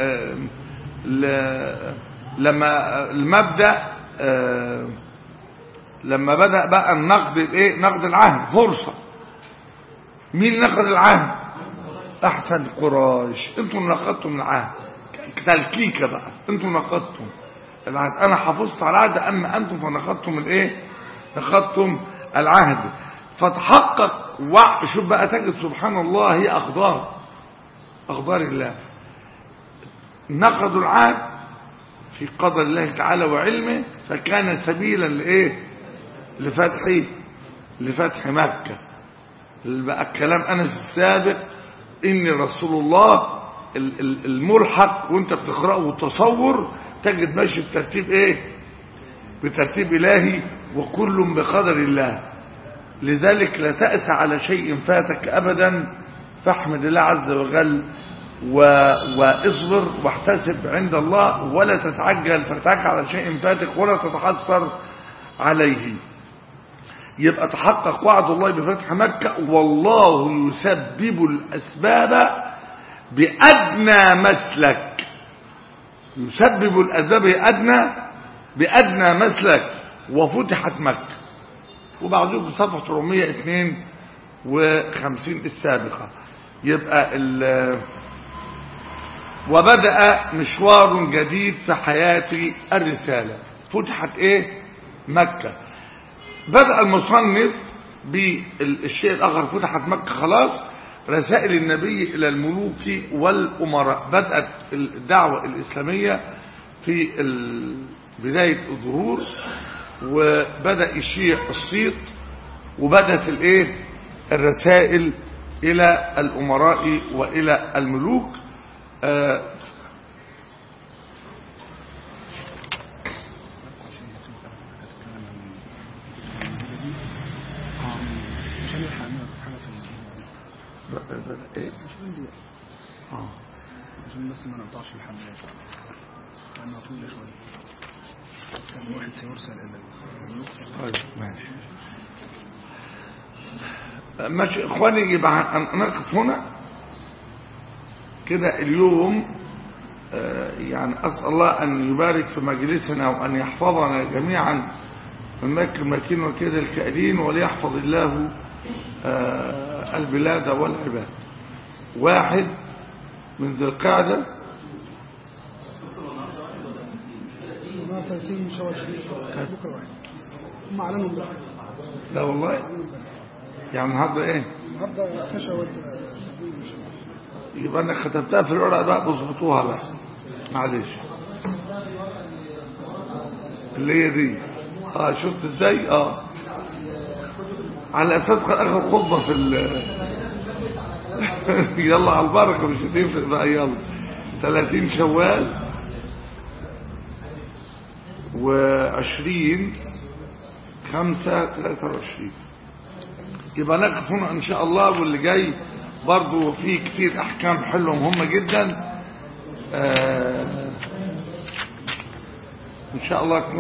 ال لما المبدأ آه، لما بدأ بقى النقد الايه نقد العهد فرصة مين نقد العهد احسن قريش انتم نقدتم العهد تلكيكة بقى انتم نقدتم العهد انا حافظت على العهد اما انتم فنقدتم الايه نقدتم العهد فتحقق وع شوف بقى تجد سبحان الله هي اقدار اقدار الله نقضوا العهد في قدر الله تعالى وعلمه فكان سبيلا لايه لفتح لفتح مكة بقى الكلام أنس السابق إني رسول الله ال- ال- الملحق وانت بتقرأه وتصور تجد ماشي بترتيب ايه بترتيب إلهي وكل بقدر الله لذلك لا تأس على شيء فاتك أبدا فاحمد الله عز وجل و... واصبر واحتسب عند الله ولا تتعجل فتعك على شيء فاتك ولا تتحسر عليه يبقى تحقق وعد الله بفتح مكة والله يسبب الأسباب بأدنى مسلك يسبب الأسباب بأدنى بأدنى مسلك وفتحت مكة وبعدين في صفحة 452 السابقة يبقى ال وبدأ مشوار جديد في حياة الرسالة فتحت ايه مكة بدأ المصنف بالشيء الآخر فتحت مكة خلاص رسائل النبي إلى الملوك والأمراء بدأت الدعوة الإسلامية في ال- بداية الظهور وبدأ يشيع الصيت وبدأت الايه الرسائل إلى الأمراء وإلى الملوك آه، عشان يلحق نعمل حاجة في بدأ بدأ ايه 20 دقيقة آه. عشان بس ما نقطعش الحملة لأنها طويلة شوية كان واحد سيرسل إلى الملوك طيب ماشي ماشي اخواني يبقى هن- نقف هنا كده اليوم آه، يعني اسال الله ان يبارك في مجلسنا وان يحفظنا جميعا من مكر مكين وكيد الكائدين وليحفظ الله آه، البلاد والعباد واحد من ذي القعده ما 30 شوال بكره واحد هم اعلنوا امبارح لا والله يعني النهارده ايه النهارده كشوت يبقى انا كتبتها في الورقه بقى بظبطوها بقى معلش اللي هي دي اه شفت ازاي اه على اساس اخر خطبه في ال يلا على البركه مش هتفرق بقى يلا 30 شوال و20 5 23 يبقى نقف هنا ان شاء الله واللي جاي برضو في كتير احكام حلوه مهمه جدا آه ان شاء الله